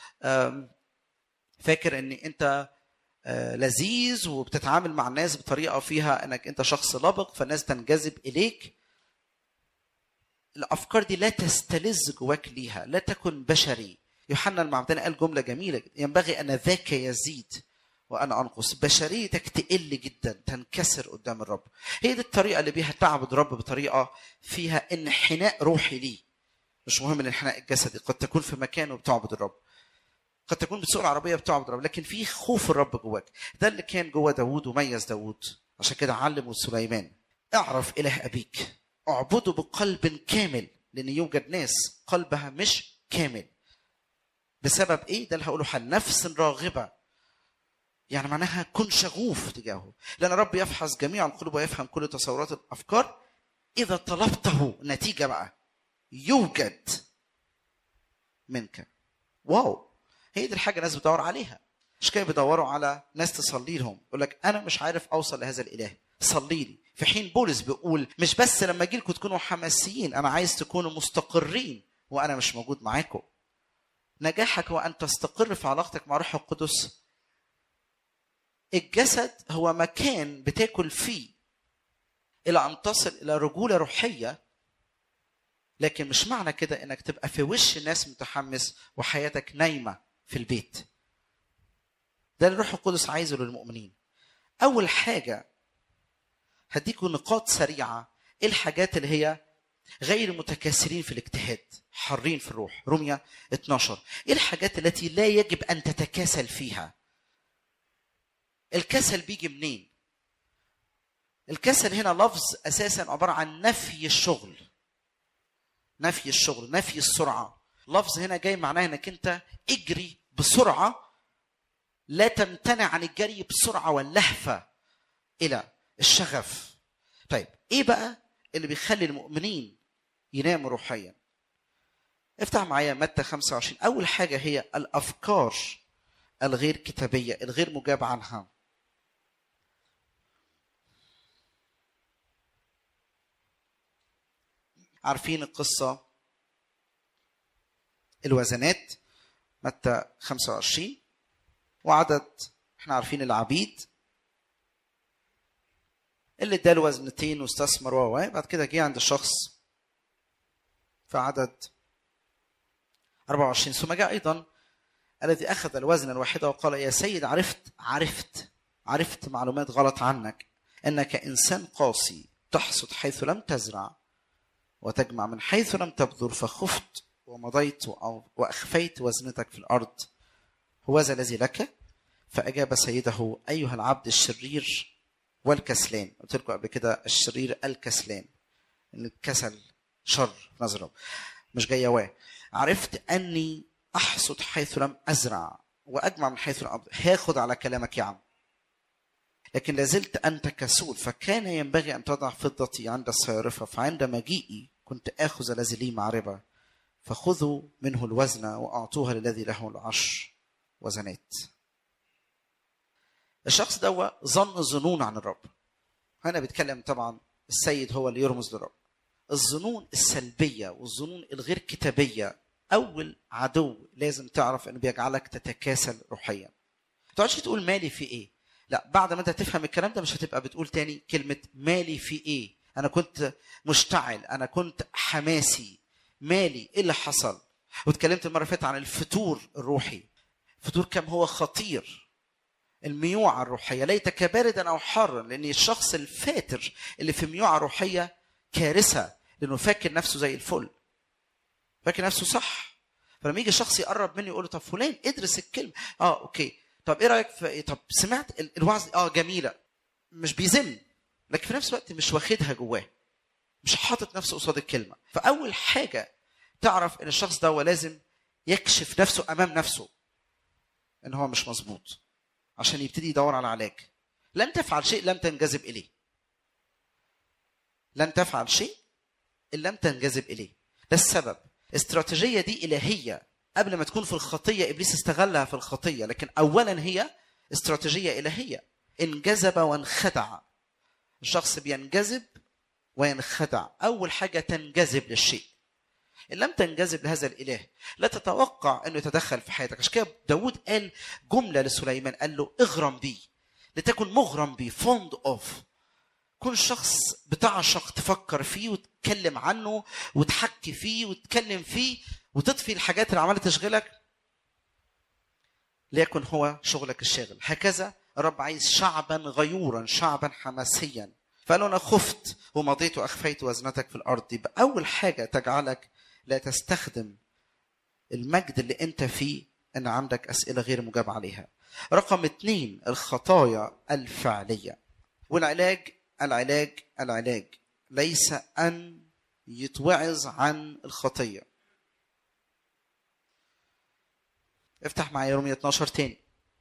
فاكر أن أنت لذيذ وبتتعامل مع الناس بطريقة فيها أنك أنت شخص لبق فالناس تنجذب إليك الأفكار دي لا تستلذ جواك ليها لا تكن بشري يوحنا المعمداني قال جملة جميلة ينبغي أن ذاك يزيد وانا انقص بشريتك تقل جدا تنكسر قدام الرب هي دي الطريقه اللي بيها تعبد الرب بطريقه فيها انحناء روحي ليه مش مهم الانحناء الجسدي قد تكون في مكان وبتعبد الرب قد تكون بتسوق العربيه بتعبد الرب لكن في خوف الرب جواك ده اللي كان جوا داوود وميز داوود عشان كده علمه سليمان اعرف اله ابيك اعبده بقلب كامل لان يوجد ناس قلبها مش كامل بسبب ايه ده اللي هقوله حل نفس راغبه يعني معناها كن شغوف تجاهه لأن الرب يفحص جميع القلوب ويفهم كل تصورات الأفكار إذا طلبته نتيجة بقى يوجد منك واو هي دي الحاجة الناس بتدور عليها مش كده بيدوروا على ناس تصلي لهم يقول لك أنا مش عارف أوصل لهذا الإله صلي لي في حين بولس بيقول مش بس لما أجي لكم تكونوا حماسيين أنا عايز تكونوا مستقرين وأنا مش موجود معاكم نجاحك هو أن تستقر في علاقتك مع روح القدس الجسد هو مكان بتاكل فيه الى ان تصل الى رجوله روحيه لكن مش معنى كده انك تبقى في وش الناس متحمس وحياتك نايمه في البيت ده اللي الروح القدس عايزه للمؤمنين اول حاجه هديكوا نقاط سريعه ايه الحاجات اللي هي غير متكاسلين في الاجتهاد حارين في الروح روميا 12 ايه الحاجات التي لا يجب ان تتكاسل فيها الكسل بيجي منين الكسل هنا لفظ اساسا عباره عن نفي الشغل نفي الشغل نفي السرعه لفظ هنا جاي معناه انك انت اجري بسرعه لا تمتنع عن الجري بسرعه واللهفه الى الشغف طيب ايه بقى اللي بيخلي المؤمنين يناموا روحيا افتح معايا متى 25 اول حاجه هي الافكار الغير كتابيه الغير مجاب عنها عارفين القصة الوزنات متى 25 وعدد احنا عارفين العبيد اللي اداله وزنتين واستثمر و بعد كده جه عند الشخص في عدد 24 ثم جاء ايضا الذي اخذ الوزن الواحده وقال يا سيد عرفت عرفت عرفت معلومات غلط عنك انك انسان قاسي تحصد حيث لم تزرع وتجمع من حيث لم تبذر فخفت ومضيت واخفيت وزنتك في الارض هو ذا الذي لك فاجاب سيده ايها العبد الشرير والكسلان قلت لكم قبل كده الشرير الكسلان ان الكسل شر في نظره مش جايه واه عرفت اني احصد حيث لم ازرع واجمع من حيث لم أبذر هاخد على كلامك يا عم لكن لازلت أنت كسول فكان ينبغي أن تضع فضتي عند الصيارفة فعند مجيئي كنت آخذ الذي لي مع ربا فخذوا منه الوزن وأعطوها للذي له العشر وزنات الشخص ده ظن ظنون عن الرب هنا بيتكلم طبعا السيد هو اللي يرمز للرب الظنون السلبية والظنون الغير كتابية أول عدو لازم تعرف أنه بيجعلك تتكاسل روحيا ما تقعدش تقول مالي في إيه لا بعد ما انت تفهم الكلام ده مش هتبقى بتقول تاني كلمة مالي في ايه انا كنت مشتعل انا كنت حماسي مالي ايه اللي حصل واتكلمت المرة اللي فاتت عن الفتور الروحي فتور كم هو خطير الميوعة الروحية ليتك باردا أو حارا لأن الشخص الفاتر اللي في ميوعة روحية كارثة لأنه فاكر نفسه زي الفل فاكر نفسه صح فلما يجي شخص يقرب مني يقول له طب فلان ادرس الكلمه اه اوكي طب ايه رايك في إيه؟ طب سمعت ال- الوعظ اه جميله مش بيذم لكن في نفس الوقت مش واخدها جواه مش حاطط نفسه قصاد الكلمه فاول حاجه تعرف ان الشخص ده هو لازم يكشف نفسه امام نفسه ان هو مش مظبوط عشان يبتدي يدور على علاج لن تفعل شيء لم تنجذب اليه لن تفعل شيء ان لم تنجذب اليه ده السبب استراتيجيه دي الهيه قبل ما تكون في الخطيه ابليس استغلها في الخطيه لكن اولا هي استراتيجيه الهيه انجذب وانخدع الشخص بينجذب وينخدع اول حاجه تنجذب للشيء ان لم تنجذب لهذا الاله لا تتوقع انه يتدخل في حياتك عشان كده داود قال جمله لسليمان قال له اغرم بي لتكن مغرم بي فوند اوف كن شخص بتعشق تفكر فيه وتتكلم عنه وتحكي فيه وتتكلم فيه وتطفي الحاجات اللي عماله تشغلك ليكن هو شغلك الشاغل هكذا الرب عايز شعبا غيورا شعبا حماسيا فقال له انا خفت ومضيت واخفيت وزنتك في الارض يبقى اول حاجه تجعلك لا تستخدم المجد اللي انت فيه ان عندك اسئله غير مجاب عليها رقم اثنين الخطايا الفعليه والعلاج العلاج العلاج ليس ان يتوعظ عن الخطيه افتح معايا رومية 12 تاني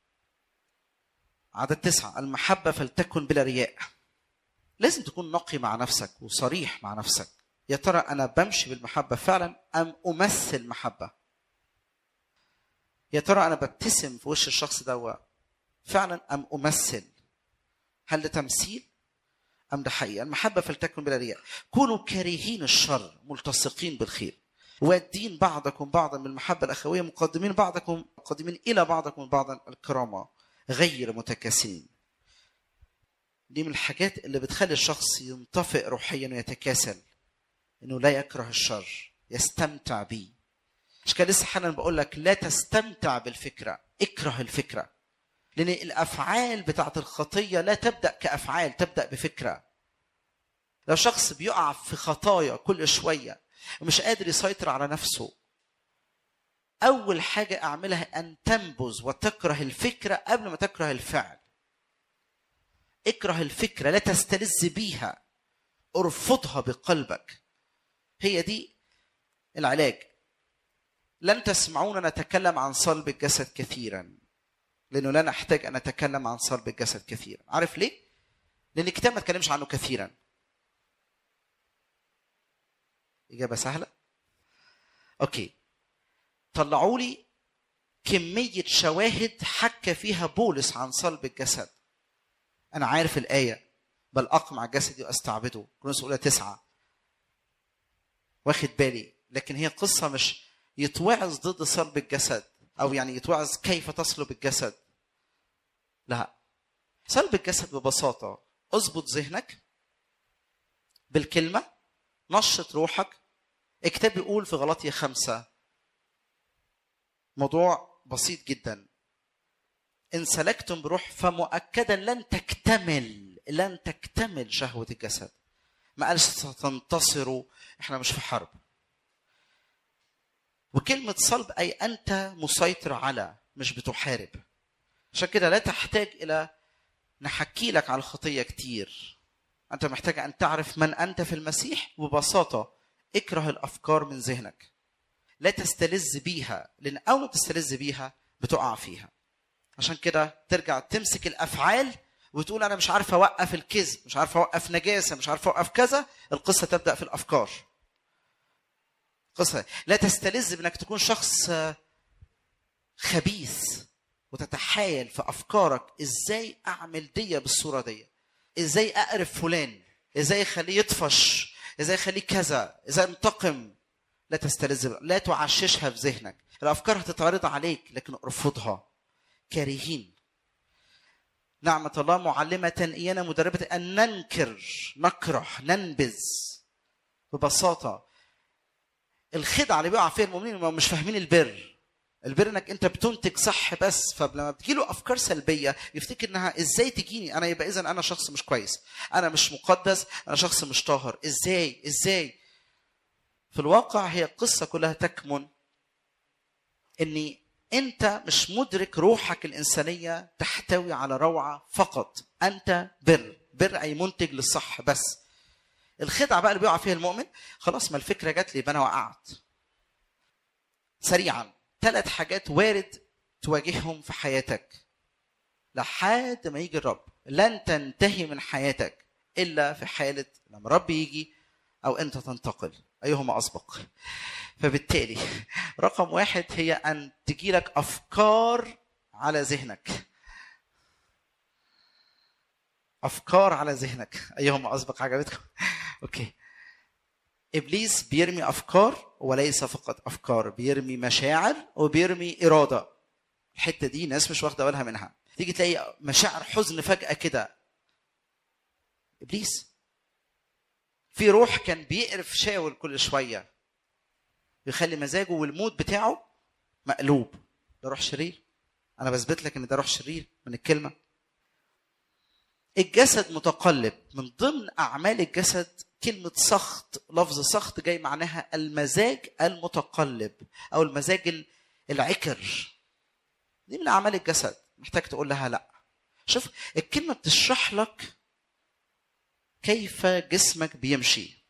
عدد تسعة المحبة فلتكن بلا رياء لازم تكون نقي مع نفسك وصريح مع نفسك يا ترى أنا بمشي بالمحبة فعلا أم أمثل محبة يا ترى أنا ببتسم في وش الشخص ده فعلا أم أمثل هل ده تمثيل أم ده حقيقة المحبة فلتكن بلا رياء كونوا كارهين الشر ملتصقين بالخير وادين بعضكم بعضا بالمحبة الأخوية مقدمين بعضكم مقدمين إلى بعضكم بعضا الكرامة غير متكاسلين دي من الحاجات اللي بتخلي الشخص ينطفئ روحيا ويتكاسل انه لا يكره الشر يستمتع بيه مش كده لسه حالا بقول لك لا تستمتع بالفكره اكره الفكره لان الافعال بتاعت الخطيه لا تبدا كافعال تبدا بفكره لو شخص بيقع في خطايا كل شويه ومش قادر يسيطر على نفسه اول حاجه اعملها ان تنبذ وتكره الفكره قبل ما تكره الفعل اكره الفكره لا تستلذ بيها ارفضها بقلبك هي دي العلاج لن تسمعونا نتكلم عن صلب الجسد كثيرا لانه لا نحتاج ان نتكلم عن صلب الجسد كثيرا عارف ليه لان الكتاب ما اتكلمش عنه كثيرا اجابه سهله اوكي طلعوا لي كميه شواهد حكى فيها بولس عن صلب الجسد انا عارف الايه بل اقمع جسدي واستعبده كورنثوس الاولى تسعه واخد بالي لكن هي قصه مش يتوعظ ضد صلب الجسد او يعني يتوعظ كيف تصلب الجسد لا صلب الجسد ببساطه اظبط ذهنك بالكلمه نشط روحك الكتاب بيقول في غلطية خمسة موضوع بسيط جدا إن سلكتم بروح فمؤكدا لن تكتمل لن تكتمل شهوة الجسد ما قالش ستنتصروا احنا مش في حرب وكلمة صلب أي أنت مسيطر على مش بتحارب عشان كده لا تحتاج إلى نحكي لك على الخطية كتير أنت محتاج أن تعرف من أنت في المسيح وببساطة اكره الأفكار من ذهنك لا تستلذ بيها لأن أول ما تستلذ بيها بتقع فيها عشان كده ترجع تمسك الأفعال وتقول أنا مش عارف أوقف الكذب مش عارف أوقف نجاسة مش عارف أوقف كذا القصة تبدأ في الأفكار قصة لا تستلذ بأنك تكون شخص خبيث وتتحايل في أفكارك إزاي أعمل دي بالصورة دي ازاي اقرف فلان ازاي اخليه يطفش ازاي اخليه كذا ازاي انتقم لا تستلذ لا تعششها في ذهنك الافكار هتتعرض عليك لكن ارفضها كارهين نعمة الله معلمة إيانا مدربة أن ننكر نكره ننبذ ببساطة الخدعة اللي بيقع فيها المؤمنين مش فاهمين البر البر انك انت بتنتج صح بس فلما بتجيله افكار سلبيه يفتكر انها ازاي تجيني انا يبقى اذا انا شخص مش كويس انا مش مقدس انا شخص مش طاهر ازاي ازاي في الواقع هي القصه كلها تكمن ان انت مش مدرك روحك الانسانيه تحتوي على روعه فقط انت بر بر اي منتج للصح بس الخدعه بقى اللي بيقع فيها المؤمن خلاص ما الفكره جات لي يبقى انا وقعت سريعا ثلاث حاجات وارد تواجههم في حياتك لحد ما يجي الرب لن تنتهي من حياتك الا في حاله لما الرب يجي او انت تنتقل ايهما اسبق فبالتالي رقم واحد هي ان تجيلك افكار على ذهنك افكار على ذهنك ايهما اسبق عجبتكم اوكي ابليس بيرمي افكار وليس فقط افكار بيرمي مشاعر وبيرمي اراده الحته دي ناس مش واخده بالها منها تيجي تلاقي مشاعر حزن فجاه كده ابليس في روح كان بيقرف شاول كل شويه يخلي مزاجه والمود بتاعه مقلوب ده روح شرير انا بثبت لك ان ده روح شرير من الكلمه الجسد متقلب من ضمن اعمال الجسد كلمه سخط لفظ سخط جاي معناها المزاج المتقلب او المزاج العكر دي من اعمال الجسد محتاج تقول لها لا شوف الكلمه بتشرح لك كيف جسمك بيمشي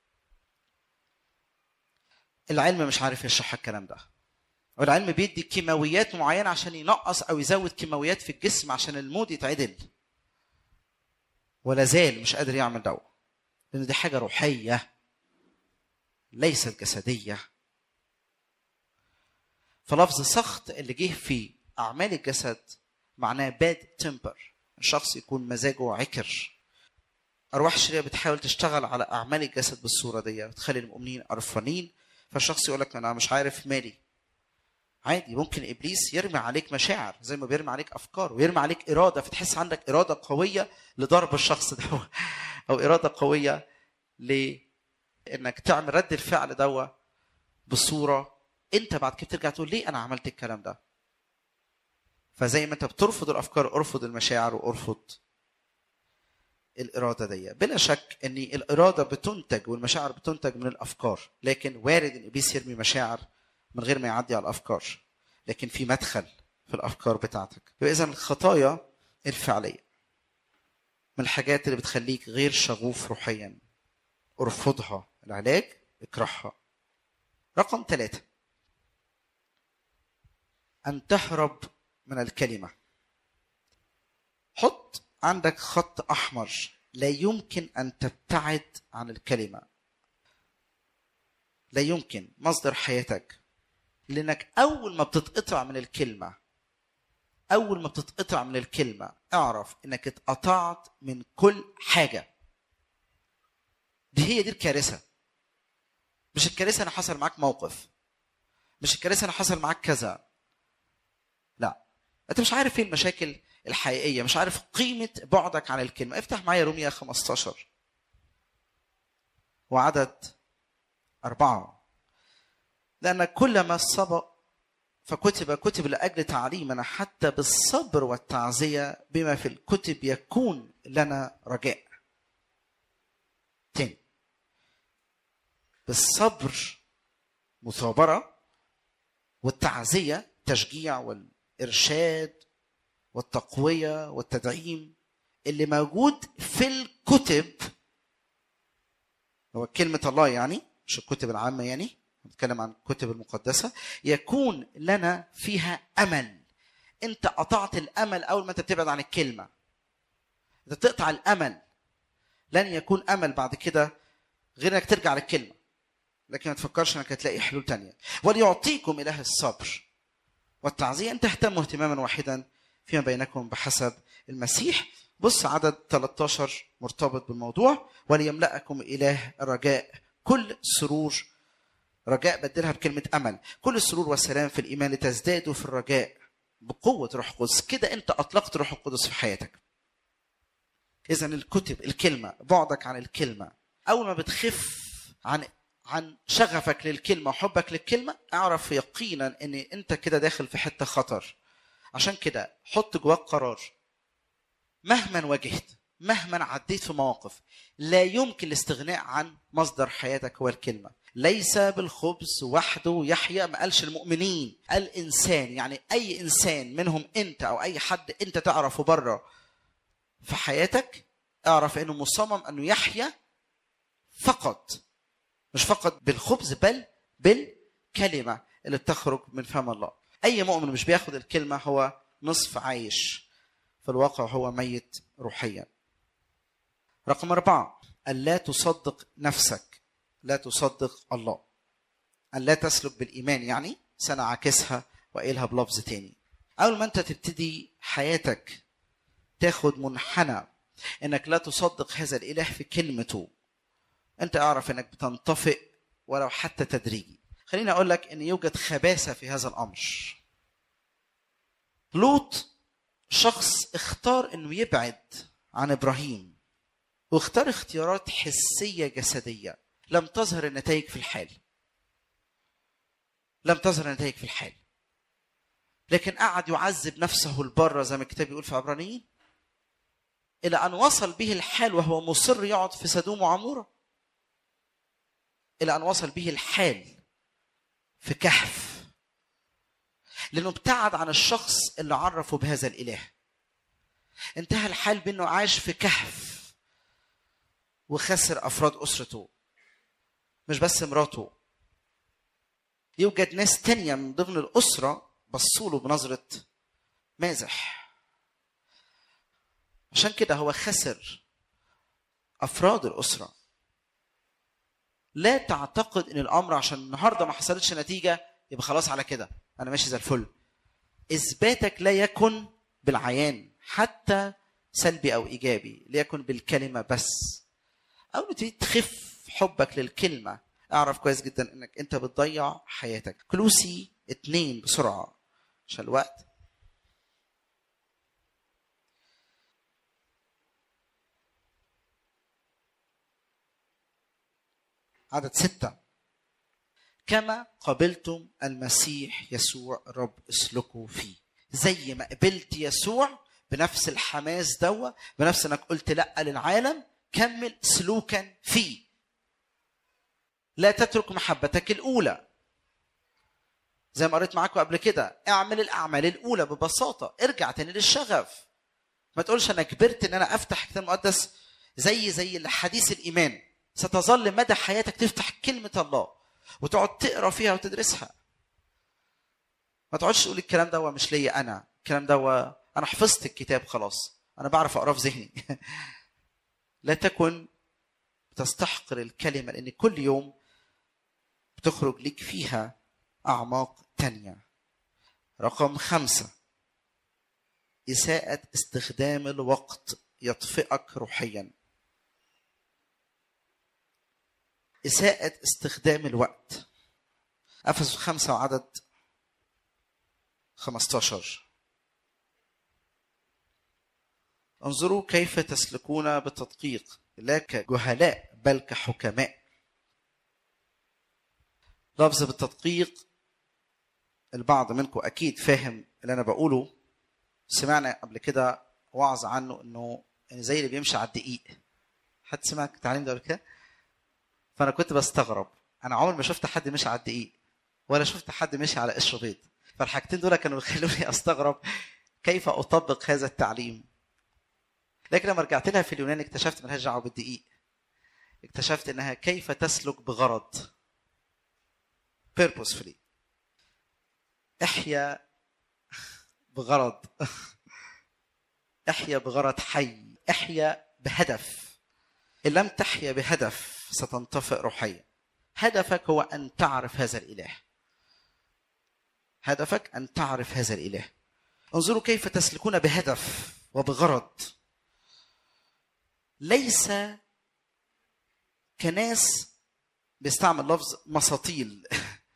العلم مش عارف يشرح الكلام ده والعلم بيدي كيماويات معينه عشان ينقص او يزود كيماويات في الجسم عشان المود يتعدل ولا زال مش قادر يعمل ده لان دي حاجه روحيه ليست جسديه فلفظ سخط اللي جه في اعمال الجسد معناه باد تمبر الشخص يكون مزاجه عكر ارواح الشريره بتحاول تشتغل على اعمال الجسد بالصوره دي بتخلي المؤمنين قرفانين فالشخص يقول لك انا مش عارف مالي عادي ممكن ابليس يرمي عليك مشاعر زي ما بيرمي عليك افكار ويرمي عليك اراده فتحس عندك اراده قويه لضرب الشخص ده او اراده قويه لانك تعمل رد الفعل دوا بصوره انت بعد كده ترجع تقول ليه انا عملت الكلام ده فزي ما انت بترفض الافكار ارفض المشاعر وارفض الاراده دي بلا شك ان الاراده بتنتج والمشاعر بتنتج من الافكار لكن وارد ان ابليس يرمي مشاعر من غير ما يعدي على الافكار لكن في مدخل في الافكار بتاعتك فاذا الخطايا الفعليه من الحاجات اللي بتخليك غير شغوف روحيا ارفضها العلاج اكرهها رقم ثلاثة أن تهرب من الكلمة حط عندك خط أحمر لا يمكن أن تبتعد عن الكلمة لا يمكن مصدر حياتك لأنك أول ما بتتقطع من الكلمة أول ما بتتقطع من الكلمة اعرف إنك اتقطعت من كل حاجة دي هي دي الكارثة مش الكارثة أنا حصل معاك موقف مش الكارثة أنا حصل معاك كذا لا أنت مش عارف فين المشاكل الحقيقيه مش عارف قيمه بعدك عن الكلمه افتح معايا روميا 15 وعدد أربعة لأن كل ما سبق فكتب كتب لأجل تعليمنا حتى بالصبر والتعزية بما في الكتب يكون لنا رجاء تاني بالصبر مثابرة والتعزية تشجيع والإرشاد والتقوية والتدعيم اللي موجود في الكتب هو كلمة الله يعني مش الكتب العامة يعني بنتكلم عن الكتب المقدسة يكون لنا فيها أمل أنت قطعت الأمل أول ما أنت بتبعد عن الكلمة أنت تقطع الأمل لن يكون أمل بعد كده غير أنك ترجع للكلمة لكن ما تفكرش أنك هتلاقي حلول تانية وليعطيكم إله الصبر والتعزية أن تهتموا اهتماما واحدا فيما بينكم بحسب المسيح بص عدد 13 مرتبط بالموضوع وليملأكم إله الرجاء كل سرور رجاء بدلها بكلمة أمل كل السرور والسلام في الإيمان لتزدادوا في الرجاء بقوة روح القدس كده أنت أطلقت روح القدس في حياتك إذا الكتب الكلمة بعدك عن الكلمة أول ما بتخف عن عن شغفك للكلمة وحبك للكلمة اعرف يقينا ان انت كده داخل في حتة خطر عشان كده حط جواك قرار مهما واجهت مهما عديت في مواقف لا يمكن الاستغناء عن مصدر حياتك هو الكلمة ليس بالخبز وحده يحيى ما قالش المؤمنين قال انسان يعني اي انسان منهم انت او اي حد انت تعرفه بره في حياتك اعرف انه مصمم انه يحيا فقط مش فقط بالخبز بل بالكلمه اللي بتخرج من فم الله اي مؤمن مش بياخد الكلمه هو نصف عايش في الواقع هو ميت روحيا رقم أربعة ألا تصدق نفسك لا تصدق الله أن لا تسلك بالإيمان يعني سنعكسها وقيلها بلفظ تاني أول ما أنت تبتدي حياتك تاخد منحنى انك لا تصدق هذا الاله في كلمته انت اعرف انك بتنطفئ ولو حتى تدريجي خليني اقول لك ان يوجد خباثه في هذا الامر لوط شخص اختار انه يبعد عن ابراهيم واختار اختيارات حسيه جسديه لم تظهر النتائج في الحال لم تظهر النتائج في الحال لكن قعد يعذب نفسه البره زي ما الكتاب بيقول في عبرانيين الى ان وصل به الحال وهو مصر يقعد في سدوم وعموره الى ان وصل به الحال في كهف لانه ابتعد عن الشخص اللي عرفه بهذا الاله انتهى الحال بانه عاش في كهف وخسر افراد اسرته مش بس مراته يوجد ناس تانية من ضمن الأسرة بصوا له بنظرة مازح عشان كده هو خسر أفراد الأسرة لا تعتقد ان الامر عشان النهارده ما حصلتش نتيجه يبقى خلاص على كده انا ماشي زي الفل اثباتك لا يكن بالعيان حتى سلبي او ايجابي ليكن بالكلمه بس او تبتدي تخف حبك للكلمه اعرف كويس جدا انك انت بتضيع حياتك كلوسي اتنين بسرعه عشان الوقت عدد ستة كما قبلتم المسيح يسوع الرب اسلكوا فيه زي ما قبلت يسوع بنفس الحماس دوا بنفس انك قلت لا للعالم كمل سلوكا فيه لا تترك محبتك الاولى زي ما قريت معاكم قبل كده اعمل الاعمال الاولى ببساطه ارجع تاني للشغف ما تقولش انا كبرت ان انا افتح كتاب مقدس زي زي حديث الايمان ستظل مدى حياتك تفتح كلمه الله وتقعد تقرا فيها وتدرسها ما تقعدش تقول الكلام ده مش ليا انا الكلام ده انا حفظت الكتاب خلاص انا بعرف اقراه في ذهني لا تكن تستحقر الكلمه لان كل يوم بتخرج لك فيها اعماق تانية رقم خمسة إساءة استخدام الوقت يطفئك روحيا إساءة استخدام الوقت أفسس خمسة وعدد 15 انظروا كيف تسلكون بالتدقيق لا كجهلاء بل كحكماء لفظ بالتدقيق البعض منكم اكيد فاهم اللي انا بقوله سمعنا قبل كده وعظ عنه انه زي اللي بيمشي على الدقيق حد سمع التعليم ده قبل كده فانا كنت بستغرب انا عمري ما شفت حد مشي على الدقيق ولا شفت حد مشي على قشر بيض فالحاجتين دول كانوا بيخلوني استغرب كيف اطبق هذا التعليم لكن لما رجعت لها في اليونان اكتشفت ملهاش دعوه بالدقيق اكتشفت انها كيف تسلك بغرض purposefully احيا بغرض احيا بغرض حي احيا بهدف ان لم تحيا بهدف ستنطفئ روحيا هدفك هو ان تعرف هذا الاله هدفك ان تعرف هذا الاله انظروا كيف تسلكون بهدف وبغرض ليس كناس بيستعمل لفظ مساطيل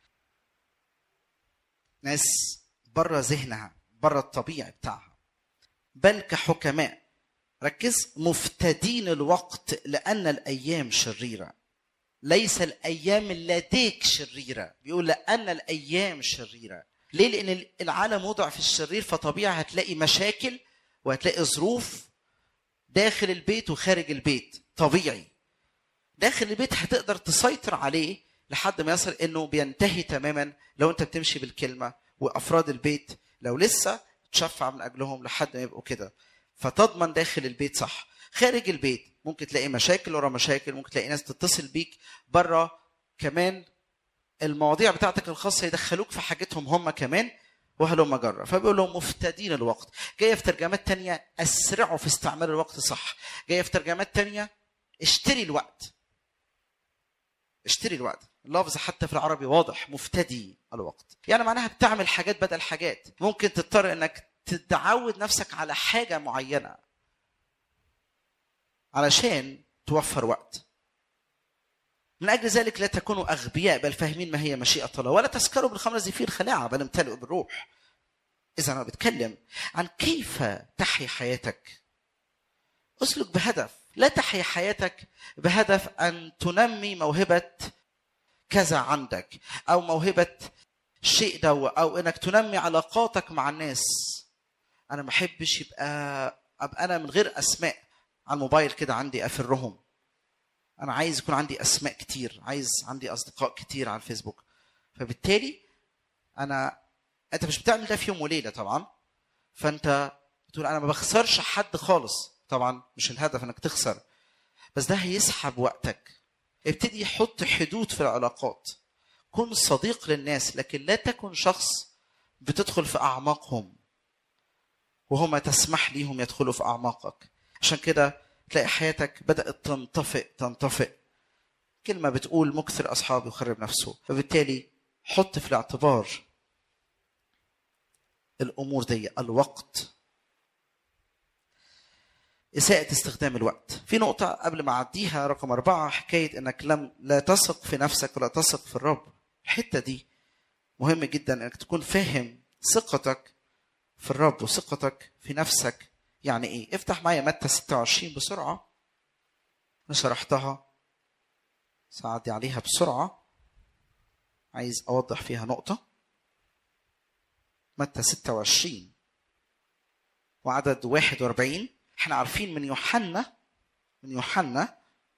ناس بره ذهنها بره الطبيعي بتاعها بل كحكماء ركز مفتدين الوقت لأن الأيام شريرة ليس الأيام لديك شريرة بيقول لأن الأيام شريرة ليه؟ لأن العالم وضع في الشرير فطبيعي هتلاقي مشاكل وهتلاقي ظروف داخل البيت وخارج البيت طبيعي داخل البيت هتقدر تسيطر عليه لحد ما يصل انه بينتهي تماما لو انت بتمشي بالكلمه وافراد البيت لو لسه تشفع من اجلهم لحد ما يبقوا كده فتضمن داخل البيت صح خارج البيت ممكن تلاقي مشاكل ورا مشاكل ممكن تلاقي ناس تتصل بيك بره كمان المواضيع بتاعتك الخاصه يدخلوك في حاجتهم هم كمان وهلم جرة فبيقول لهم مفتدين الوقت جايه في ترجمات تانية اسرعوا في استعمال الوقت صح جايه في ترجمات تانية اشتري الوقت اشتري الوقت اللفظ حتى في العربي واضح مفتدي الوقت يعني معناها بتعمل حاجات بدل حاجات ممكن تضطر انك تتعود نفسك على حاجه معينه علشان توفر وقت من اجل ذلك لا تكونوا اغبياء بل فاهمين ما هي مشيئه الله ولا تسكروا بالخمر الذي فيه الخلاعه بل امتلئوا بالروح اذا انا بتكلم عن كيف تحيا حياتك اسلك بهدف لا تحيا حياتك بهدف ان تنمي موهبه كذا عندك او موهبه شيء دو او انك تنمي علاقاتك مع الناس انا ما احبش يبقى ابقى انا من غير اسماء على الموبايل كده عندي افرهم انا عايز يكون عندي اسماء كتير عايز عندي اصدقاء كتير على الفيسبوك فبالتالي انا انت مش بتعمل ده في يوم وليله طبعا فانت بتقول انا ما بخسرش حد خالص طبعا مش الهدف انك تخسر بس ده هيسحب وقتك ابتدي حط حدود في العلاقات كن صديق للناس لكن لا تكن شخص بتدخل في اعماقهم وهما تسمح ليهم يدخلوا في اعماقك عشان كده تلاقي حياتك بدات تنطفئ تنطفئ كلمه بتقول مكثر اصحابه يخرب نفسه فبالتالي حط في الاعتبار الامور دي الوقت إساءة استخدام الوقت. في نقطة قبل ما أعديها رقم أربعة حكاية إنك لم لا تثق في نفسك ولا تثق في الرب. الحتة دي مهم جدا إنك تكون فاهم ثقتك في الرب وثقتك في نفسك يعني إيه؟ افتح معايا متى 26 بسرعة. أنا شرحتها سأعدي عليها بسرعة. عايز أوضح فيها نقطة. متى 26 وعدد 41 احنا عارفين من يوحنا من يوحنا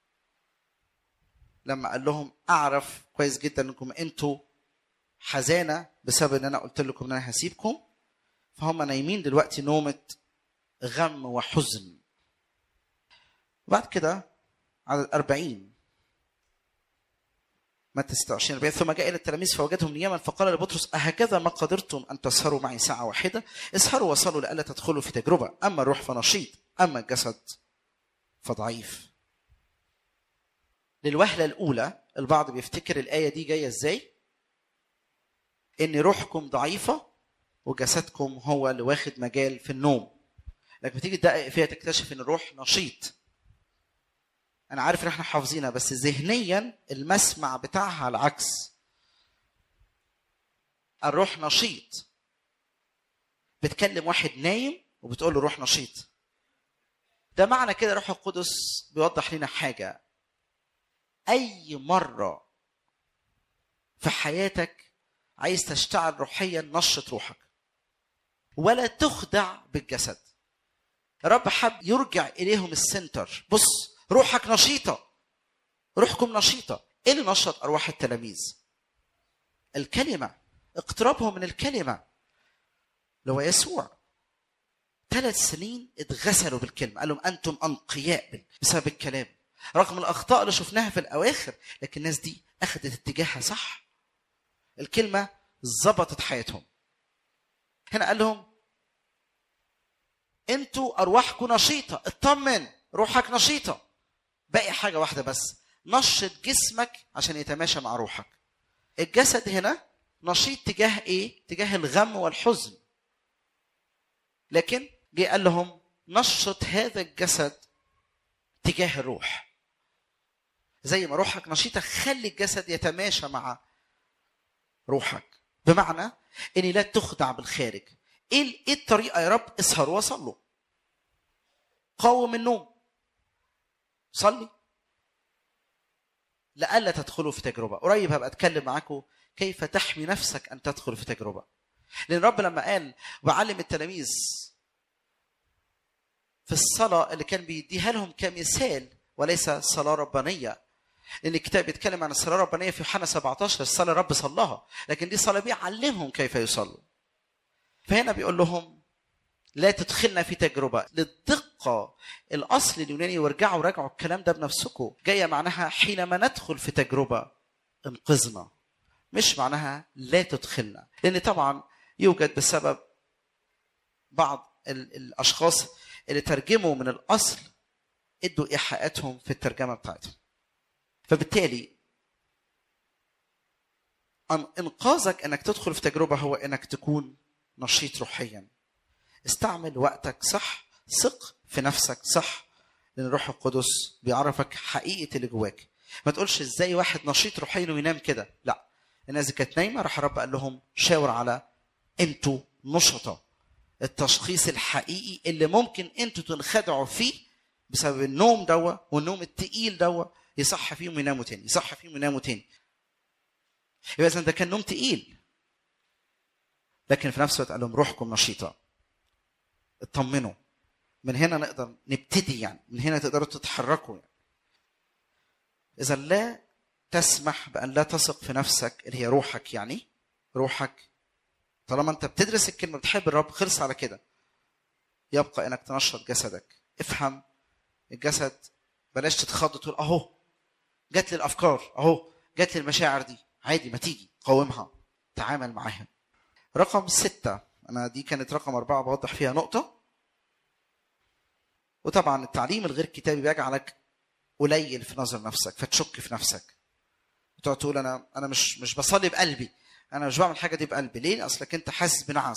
لما قال لهم اعرف كويس جدا انكم انتوا حزانه بسبب ان انا قلت لكم ان انا هسيبكم فهم نايمين دلوقتي نومه غم وحزن بعد كده عدد 40 متى 26 40 ثم جاء الى التلاميذ فوجدهم نياما فقال لبطرس اهكذا ما قدرتم ان تسهروا معي ساعه واحده اسهروا وصلوا لئلا تدخلوا في تجربه اما الروح فنشيط اما الجسد فضعيف للوهله الاولى البعض بيفتكر الايه دي جايه ازاي ان روحكم ضعيفه وجسدكم هو اللي واخد مجال في النوم لكن بتيجي تدقق فيها تكتشف ان الروح نشيط انا عارف ان احنا حافظينها بس ذهنيا المسمع بتاعها العكس الروح نشيط بتكلم واحد نايم وبتقول له روح نشيط ده معنى كده روح القدس بيوضح لنا حاجة أي مرة في حياتك عايز تشتغل روحيا نشط روحك ولا تخدع بالجسد رب حب يرجع إليهم السنتر بص روحك نشيطة روحكم نشيطة ايه اللي نشط ارواح التلاميذ الكلمة اقترابهم من الكلمة اللي هو يسوع ثلاث سنين اتغسلوا بالكلمة قال لهم أنتم أنقياء بسبب الكلام رغم الأخطاء اللي شفناها في الأواخر لكن الناس دي أخذت اتجاهها صح الكلمة ظبطت حياتهم هنا قال لهم انتوا أرواحكم نشيطة اطمن روحك نشيطة باقي حاجة واحدة بس نشط جسمك عشان يتماشى مع روحك الجسد هنا نشيط تجاه ايه تجاه الغم والحزن لكن جه قال لهم نشط هذا الجسد تجاه الروح زي ما روحك نشيطه خلي الجسد يتماشى مع روحك بمعنى اني لا تخدع بالخارج ايه ايه الطريقه يا رب اسهر وصلوا قاوم النوم صلي لئلا تدخلوا في تجربه قريب هبقى اتكلم معاكم كيف تحمي نفسك ان تدخل في تجربه لان الرب لما قال وعلم التلاميذ في الصلاه اللي كان بيديها لهم كمثال وليس صلاه ربانيه لان الكتاب بيتكلم عن الصلاه الربانيه في يوحنا 17 الصلاه الرب صلاها لكن دي صلاه بيعلمهم كيف يصلوا فهنا بيقول لهم لا تدخلنا في تجربه للدقه الاصل اليوناني وارجعوا راجعوا الكلام ده بنفسكم جايه معناها حينما ندخل في تجربه انقذنا مش معناها لا تدخلنا لان طبعا يوجد بسبب بعض ال- الاشخاص اللي ترجموا من الاصل ادوا ايحاءاتهم في الترجمه بتاعتهم فبالتالي أن- انقاذك انك تدخل في تجربه هو انك تكون نشيط روحيا استعمل وقتك صح ثق في نفسك صح لان الروح القدس بيعرفك حقيقه اللي جواك ما تقولش ازاي واحد نشيط روحيا وينام كده لا الناس دي كانت نايمه راح الرب قال لهم شاور على انتوا نشطه التشخيص الحقيقي اللي ممكن انتوا تنخدعوا فيه بسبب النوم دوا والنوم التقيل دوا يصح فيهم يناموا تاني يصح فيهم يناموا تاني يبقى اذا ده كان نوم تقيل لكن في نفس الوقت قال لهم روحكم نشيطه اطمنوا من هنا نقدر نبتدي يعني من هنا تقدروا تتحركوا يعني. اذا لا تسمح بان لا تثق في نفسك اللي هي روحك يعني روحك طالما انت بتدرس الكلمه بتحب الرب خلص على كده يبقى انك تنشط جسدك افهم الجسد بلاش تتخض تقول اهو جات لي الافكار اهو جات لي المشاعر دي عادي ما تيجي قاومها تعامل معاها رقم ستة أنا دي كانت رقم أربعة بوضح فيها نقطة وطبعا التعليم الغير كتابي بيجعلك قليل في نظر نفسك فتشك في نفسك وتقعد تقول أنا أنا مش مش بصلي بقلبي أنا مش بعمل الحاجة دي بقلبي ليه؟ أصلك أنت حاسس بنعس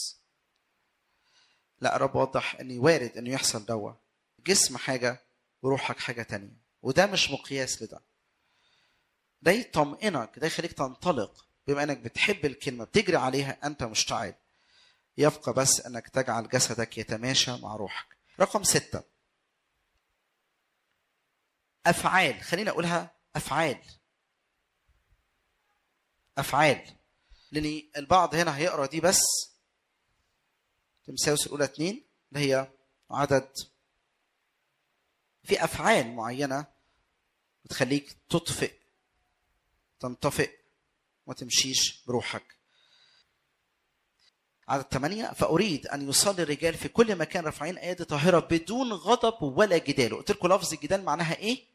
لا الرب وضح إن وارد إنه يحصل دوا جسم حاجة وروحك حاجة تانية وده مش مقياس لده ده يطمئنك ده يخليك تنطلق بما انك بتحب الكلمه بتجري عليها انت مشتعل يبقى بس انك تجعل جسدك يتماشى مع روحك رقم ستة افعال خليني اقولها افعال افعال لان البعض هنا هيقرا دي بس تمساوس الاولى اتنين اللي هي عدد في افعال معينه بتخليك تطفئ تنطفئ وما تمشيش بروحك عدد ثمانية فأريد أن يصلي الرجال في كل مكان رافعين أيادي طاهرة بدون غضب ولا جدال قلت لكم لفظ الجدال معناها إيه؟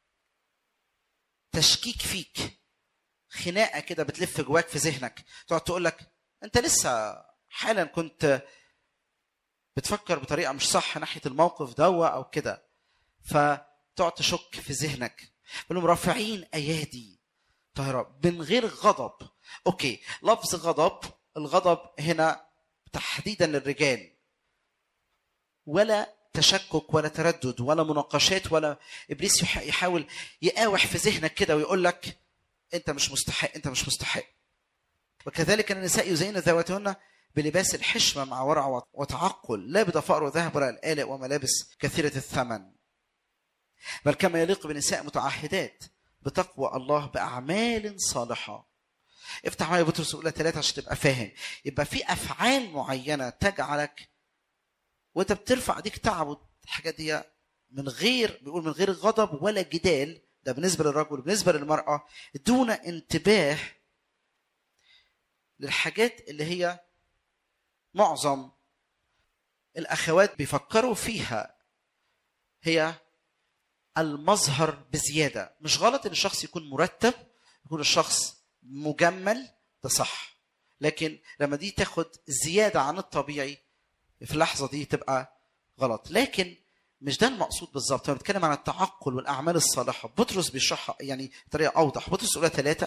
تشكيك فيك خناقة كده بتلف جواك في ذهنك تقعد تقول لك أنت لسه حالا كنت بتفكر بطريقة مش صح ناحية الموقف دوا أو كده فتقعد تشك في ذهنك بقول لهم رافعين أيادي طاهرة من غير غضب اوكي لفظ غضب الغضب هنا تحديدا للرجال ولا تشكك ولا تردد ولا مناقشات ولا ابليس يح- يحاول يقاوح في ذهنك كده ويقول لك انت مش مستحق انت مش مستحق وكذلك النساء يزين ذواتهن بلباس الحشمة مع ورع وتعقل لا بضفائر وذهب ولا الآلئ وملابس كثيرة الثمن بل كما يليق بنساء متعهدات بتقوى الله بأعمال صالحة افتح معايا بطرس الأولى ثلاثة عشان تبقى فاهم يبقى في أفعال معينة تجعلك وأنت بترفع ايديك تعبد الحاجات دي من غير بيقول من غير غضب ولا جدال ده بالنسبة للرجل وبالنسبة للمرأة دون انتباه للحاجات اللي هي معظم الأخوات بيفكروا فيها هي المظهر بزيادة مش غلط ان الشخص يكون مرتب يكون الشخص مجمل ده صح لكن لما دي تاخد زيادة عن الطبيعي في اللحظة دي تبقى غلط لكن مش ده المقصود بالظبط انا بتكلم عن التعقل والاعمال الصالحه بطرس بيشرحها يعني بطريقه اوضح بطرس الاولى ثلاثه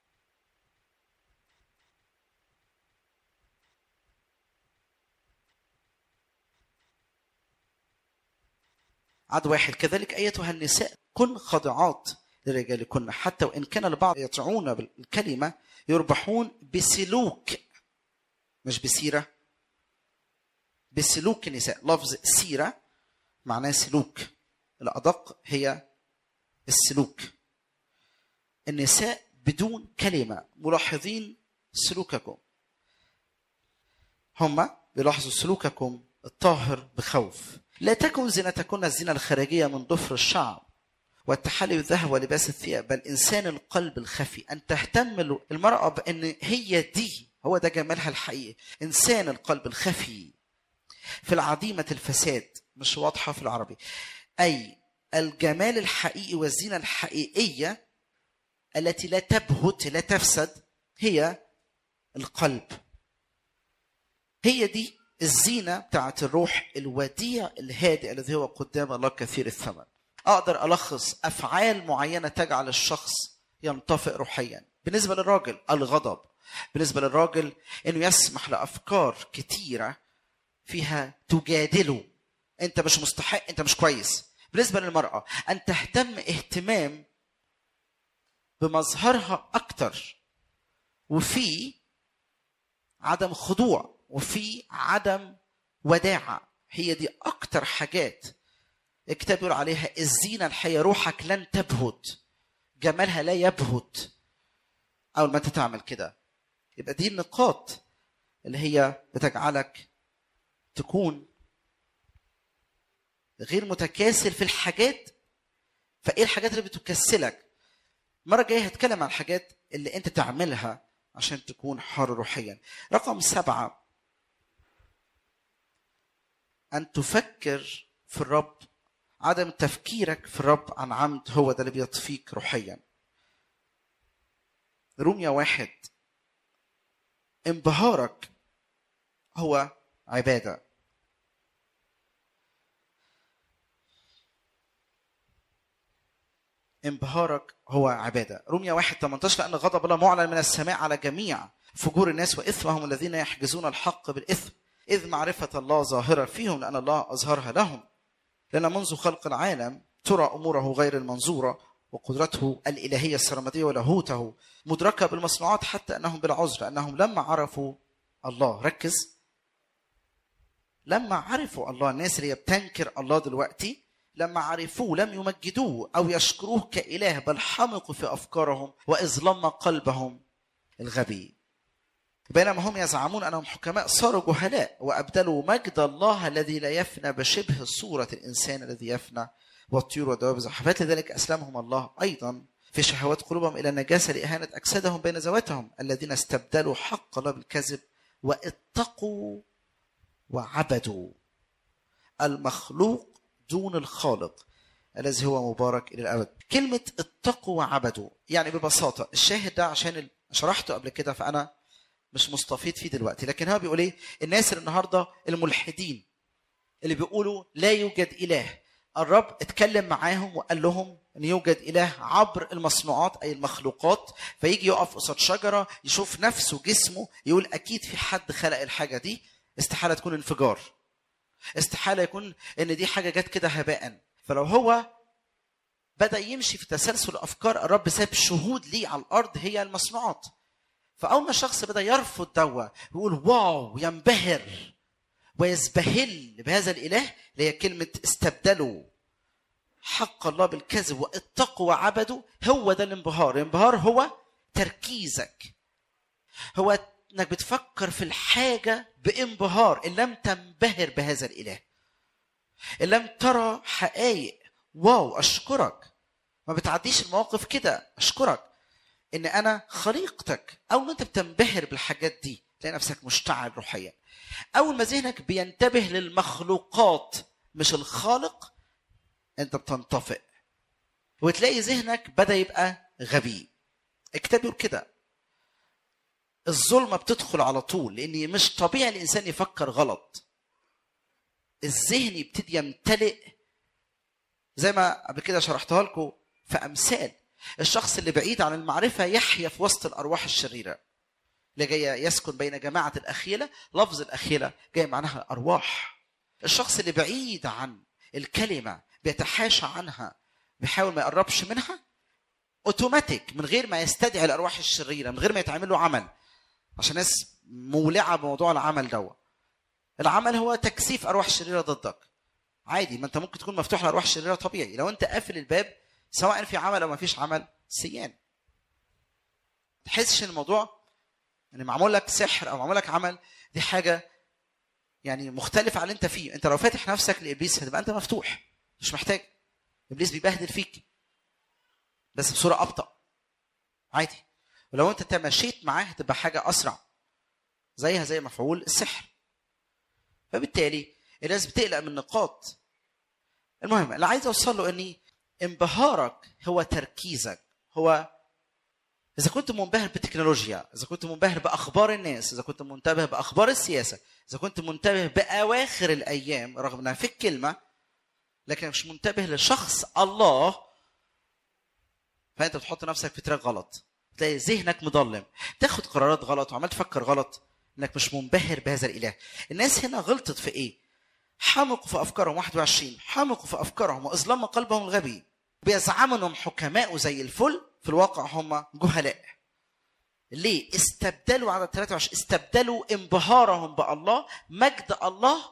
عدد واحد كذلك ايتها النساء كن خاضعات لرجالكن حتى وان كان البعض يطيعون بالكلمه يربحون بسلوك مش بسيره بسلوك النساء لفظ سيره معناه سلوك الادق هي السلوك النساء بدون كلمه ملاحظين سلوككم هم بيلاحظوا سلوككم الطاهر بخوف لا تكن زينتكن الزينة الخارجية من ضفر الشعب والتحلي بالذهب ولباس الثياب بل انسان القلب الخفي ان تهتم المراه بان هي دي هو ده جمالها الحقيقي انسان القلب الخفي في العديمه الفساد مش واضحه في العربي اي الجمال الحقيقي والزينه الحقيقيه التي لا تبهت لا تفسد هي القلب هي دي الزينه بتاعت الروح الوديع الهادئ الذي هو قدام الله كثير الثمن اقدر الخص افعال معينه تجعل الشخص ينطفئ روحيا بالنسبه للراجل الغضب بالنسبه للراجل انه يسمح لافكار كتيره فيها تجادله انت مش مستحق انت مش كويس بالنسبه للمراه ان تهتم اهتمام بمظهرها اكتر وفي عدم خضوع وفي عدم وداعه هي دي اكتر حاجات الكتاب يقول عليها الزينه الحيه روحك لن تبهت جمالها لا يبهت اول ما انت تعمل كده يبقى دي النقاط اللي هي بتجعلك تكون غير متكاسل في الحاجات فايه الحاجات اللي بتكسلك المره الجايه هتكلم عن الحاجات اللي انت تعملها عشان تكون حار روحيا رقم سبعة أن تفكر في الرب عدم تفكيرك في الرب عن عمد هو ده اللي بيطفيك روحيا روميا واحد انبهارك هو عباده انبهارك هو عبادة روميا واحد 18 لأن غضب الله معلن من السماء على جميع فجور الناس وإثمهم الذين يحجزون الحق بالإثم إذ معرفة الله ظاهرة فيهم لأن الله أظهرها لهم لأن منذ خلق العالم ترى أموره غير المنظورة وقدرته الإلهية السرمدية ولاهوته مدركة بالمصنوعات حتى أنهم بالعذر لأنهم لما عرفوا الله ركز لما عرفوا الله الناس اللي بتنكر الله دلوقتي لما عرفوه لم يمجدوه او يشكروه كاله بل حمقوا في افكارهم واظلم قلبهم الغبي بينما هم يزعمون انهم حكماء صاروا جهلاء وابدلوا مجد الله الذي لا يفنى بشبه صوره الانسان الذي يفنى والطيور والدواب الزحفات لذلك اسلمهم الله ايضا في شهوات قلوبهم الى النجاسه لاهانه اجسادهم بين ذواتهم الذين استبدلوا حق الله بالكذب واتقوا وعبدوا المخلوق دون الخالق الذي هو مبارك الى الابد كلمه اتقوا وعبدوا يعني ببساطه الشاهد ده عشان شرحته قبل كده فانا مش مستفيد فيه دلوقتي لكن هو بيقول ايه الناس اللي النهارده الملحدين اللي بيقولوا لا يوجد اله الرب اتكلم معاهم وقال لهم ان يوجد اله عبر المصنوعات اي المخلوقات فيجي يقف قصاد شجره يشوف نفسه جسمه يقول اكيد في حد خلق الحاجه دي استحاله تكون انفجار استحاله يكون ان دي حاجه جت كده هباء فلو هو بدا يمشي في تسلسل افكار الرب ساب شهود ليه على الارض هي المصنوعات فاول ما الشخص بدا يرفض دوا يقول واو ينبهر ويزبهل بهذا الاله اللي هي كلمه استبدلوا حق الله بالكذب واتقوا وعبدوا هو ده الانبهار الانبهار هو تركيزك هو انك بتفكر في الحاجه بانبهار ان لم تنبهر بهذا الاله ان لم ترى حقائق واو اشكرك ما بتعديش المواقف كده اشكرك ان انا خليقتك اول ما انت بتنبهر بالحاجات دي تلاقي نفسك مشتعل روحيا اول ما ذهنك بينتبه للمخلوقات مش الخالق انت بتنطفئ وتلاقي ذهنك بدا يبقى غبي الكتاب يقول كده الظلمة بتدخل على طول لأن مش طبيعي الإنسان يفكر غلط الذهن يبتدي يمتلئ زي ما قبل كده شرحتها لكم في أمثال الشخص اللي بعيد عن المعرفة يحيا في وسط الأرواح الشريرة اللي جاية يسكن بين جماعة الأخيلة لفظ الأخيلة جاي معناها أرواح الشخص اللي بعيد عن الكلمة بيتحاشى عنها بيحاول ما يقربش منها اوتوماتيك من غير ما يستدعي الارواح الشريره من غير ما يتعمل له عمل عشان ناس مولعه بموضوع العمل دوا العمل هو تكثيف ارواح شريره ضدك عادي ما انت ممكن تكون مفتوح لارواح شريره طبيعي لو انت قافل الباب سواء في عمل او ما فيش عمل سيان تحسش ان الموضوع يعني معمول لك سحر او معمول لك عمل دي حاجه يعني مختلفه عن اللي انت فيه انت لو فاتح نفسك لابليس هتبقى انت مفتوح مش محتاج ابليس بيبهدل فيك بس بصوره ابطا عادي ولو انت تمشيت معاه هتبقى حاجه اسرع زيها زي مفعول السحر فبالتالي الناس بتقلق من نقاط المهم اللي عايز اوصل له اني انبهارك هو تركيزك هو اذا كنت منبهر بالتكنولوجيا اذا كنت منبهر باخبار الناس اذا كنت منتبه باخبار السياسه اذا كنت منتبه باواخر الايام رغم انها في الكلمه لكن مش منتبه لشخص الله فانت بتحط نفسك في تراك غلط تلاقي ذهنك مضلم تاخد قرارات غلط وعمال تفكر غلط انك مش منبهر بهذا الاله الناس هنا غلطت في ايه حمقوا في افكارهم 21 حمقوا في افكارهم واظلم قلبهم الغبي بيزعموا انهم حكماء زي الفل في الواقع هم جهلاء ليه استبدلوا عدد 23 استبدلوا انبهارهم بالله مجد الله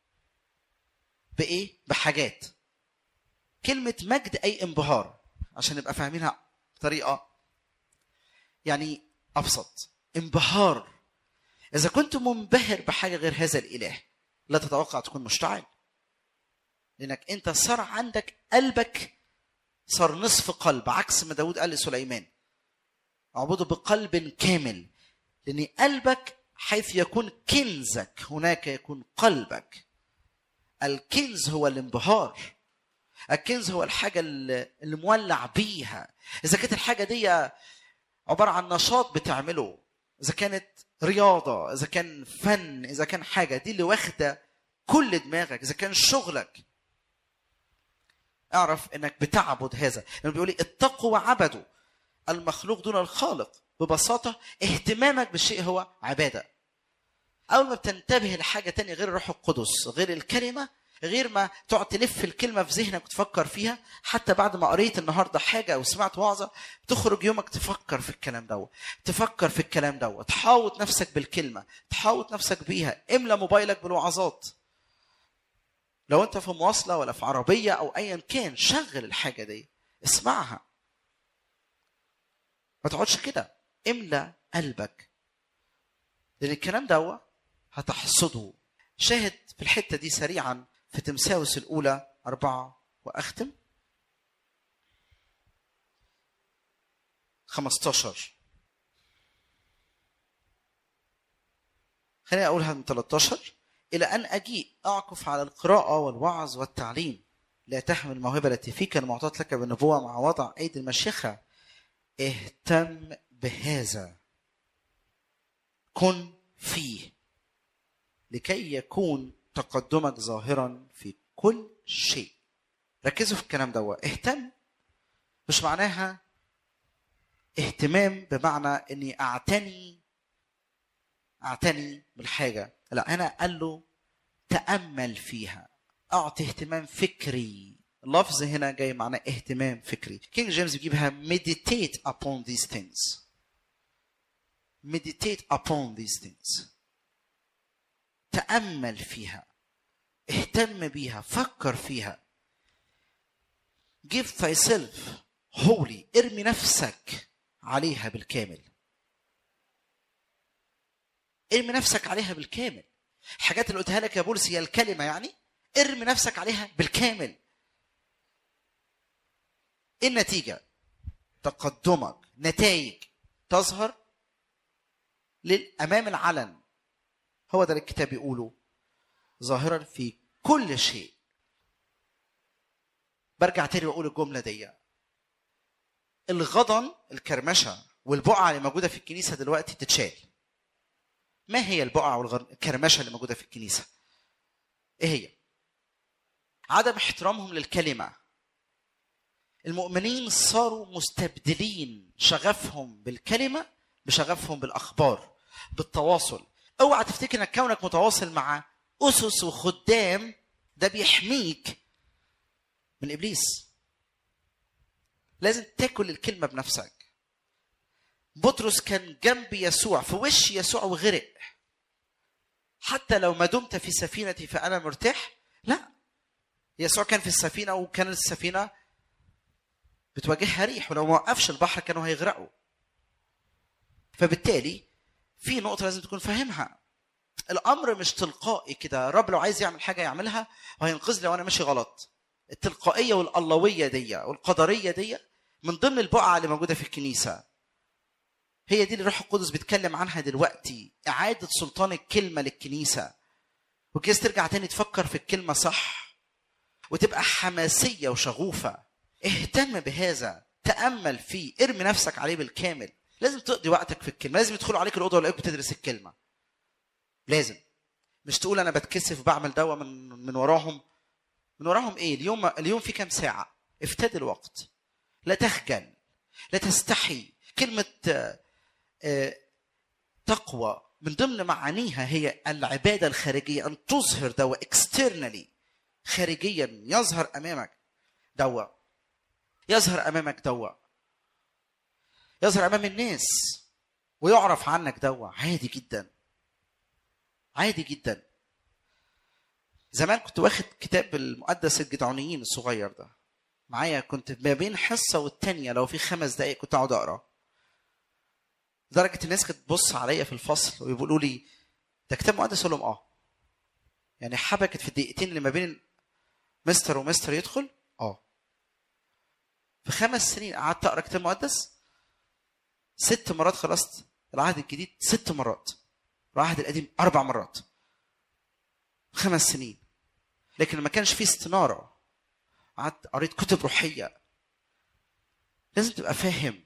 بايه بحاجات كلمه مجد اي انبهار عشان نبقى فاهمينها بطريقه يعني ابسط انبهار اذا كنت منبهر بحاجه غير هذا الاله لا تتوقع تكون مشتعل لانك انت صار عندك قلبك صار نصف قلب عكس ما داود قال لسليمان اعبده بقلب كامل لان قلبك حيث يكون كنزك هناك يكون قلبك الكنز هو الانبهار الكنز هو الحاجه اللي اللي مولع بيها اذا كانت الحاجه دي عباره عن نشاط بتعمله اذا كانت رياضه اذا كان فن اذا كان حاجه دي اللي واخده كل دماغك اذا كان شغلك اعرف انك بتعبد هذا لما بيقول لي اتقوا وعبدوا المخلوق دون الخالق ببساطه اهتمامك بالشيء هو عباده اول ما بتنتبه لحاجه تانية غير الروح القدس غير الكلمه غير ما تقعد تلف الكلمه في ذهنك وتفكر فيها حتى بعد ما قريت النهارده حاجه او سمعت وعظه تخرج يومك تفكر في الكلام دوت تفكر في الكلام دوت تحاوط نفسك بالكلمه تحاوط نفسك بيها املى موبايلك بالوعظات لو انت في مواصله ولا في عربيه او ايا كان شغل الحاجه دي اسمعها ما تقعدش كده املى قلبك لان الكلام دوت هتحصده شاهد في الحته دي سريعا في تمساوس الاولى اربعه واختم 15 خليني اقولها من 13 الى ان اجيء اعكف على القراءه والوعظ والتعليم لا تحمل الموهبه التي فيك المعطاة لك بالنبوه مع وضع ايدي المشيخه اهتم بهذا كن فيه لكي يكون تقدمك ظاهرا في كل شيء ركزوا في الكلام ده اهتم مش معناها اهتمام بمعنى اني اعتني اعتني بالحاجه لا هنا قال له تامل فيها اعطي اهتمام فكري اللفظ هنا جاي معناه اهتمام فكري كينج جيمس بيجيبها meditate upon these things meditate upon these things تامل فيها اهتم بيها فكر فيها give thyself holy ارمي نفسك عليها بالكامل ارمي نفسك عليها بالكامل الحاجات اللي قلتها لك يا بولس هي الكلمه يعني ارمي نفسك عليها بالكامل ايه النتيجه تقدمك نتائج تظهر للامام العلن هو ده اللي الكتاب بيقوله ظاهرا في كل شيء برجع تاني واقول الجمله دي الغضن الكرمشه والبقعه اللي موجوده في الكنيسه دلوقتي تتشال ما هي البقعه والكرمشه اللي موجوده في الكنيسه ايه هي عدم احترامهم للكلمه المؤمنين صاروا مستبدلين شغفهم بالكلمه بشغفهم بالاخبار بالتواصل اوعى تفتكر انك كونك متواصل مع اسس وخدام ده بيحميك من ابليس لازم تاكل الكلمه بنفسك بطرس كان جنب يسوع في وش يسوع وغرق حتى لو ما دمت في سفينتي فانا مرتاح لا يسوع كان في السفينه وكانت السفينه بتواجهها ريح ولو ما وقفش البحر كانوا هيغرقوا فبالتالي في نقطه لازم تكون فاهمها الامر مش تلقائي كده الرب لو عايز يعمل حاجه يعملها وهينقذني لو انا ماشي غلط التلقائيه والالويه دي والقدريه دي من ضمن البقعة اللي موجودة في الكنيسة هي دي اللي الروح القدس بيتكلم عنها دلوقتي إعادة سلطان الكلمة للكنيسة وكيس ترجع تاني تفكر في الكلمة صح وتبقى حماسية وشغوفة اهتم بهذا تأمل فيه ارمي نفسك عليه بالكامل لازم تقضي وقتك في الكلمة لازم يدخلوا عليك الأوضة ويلاقيك بتدرس الكلمة لازم مش تقول أنا بتكسف بعمل دوا من من وراهم من وراهم إيه اليوم اليوم في كام ساعة افتدي الوقت لا تخجل لا تستحي كلمة آه، آه، تقوى من ضمن معانيها هي العبادة الخارجية أن تظهر دواء externally خارجيا يظهر أمامك دواء يظهر أمامك دواء يظهر أمام الناس ويعرف عنك دواء عادي جدا عادي جدا زمان كنت واخد كتاب المقدس الجدعونيين الصغير ده معايا كنت ما بين حصة والتانية لو في خمس دقايق كنت أقعد أقرأ لدرجة الناس كانت تبص عليا في الفصل ويقولوا لي ده كتاب مقدس أقول لهم آه يعني حبكت في الدقيقتين اللي ما بين مستر ومستر يدخل آه في خمس سنين قعدت أقرأ كتاب مقدس ست مرات خلصت العهد الجديد ست مرات العهد القديم أربع مرات خمس سنين لكن ما كانش فيه استنارة قعدت قريت كتب روحية لازم تبقى فاهم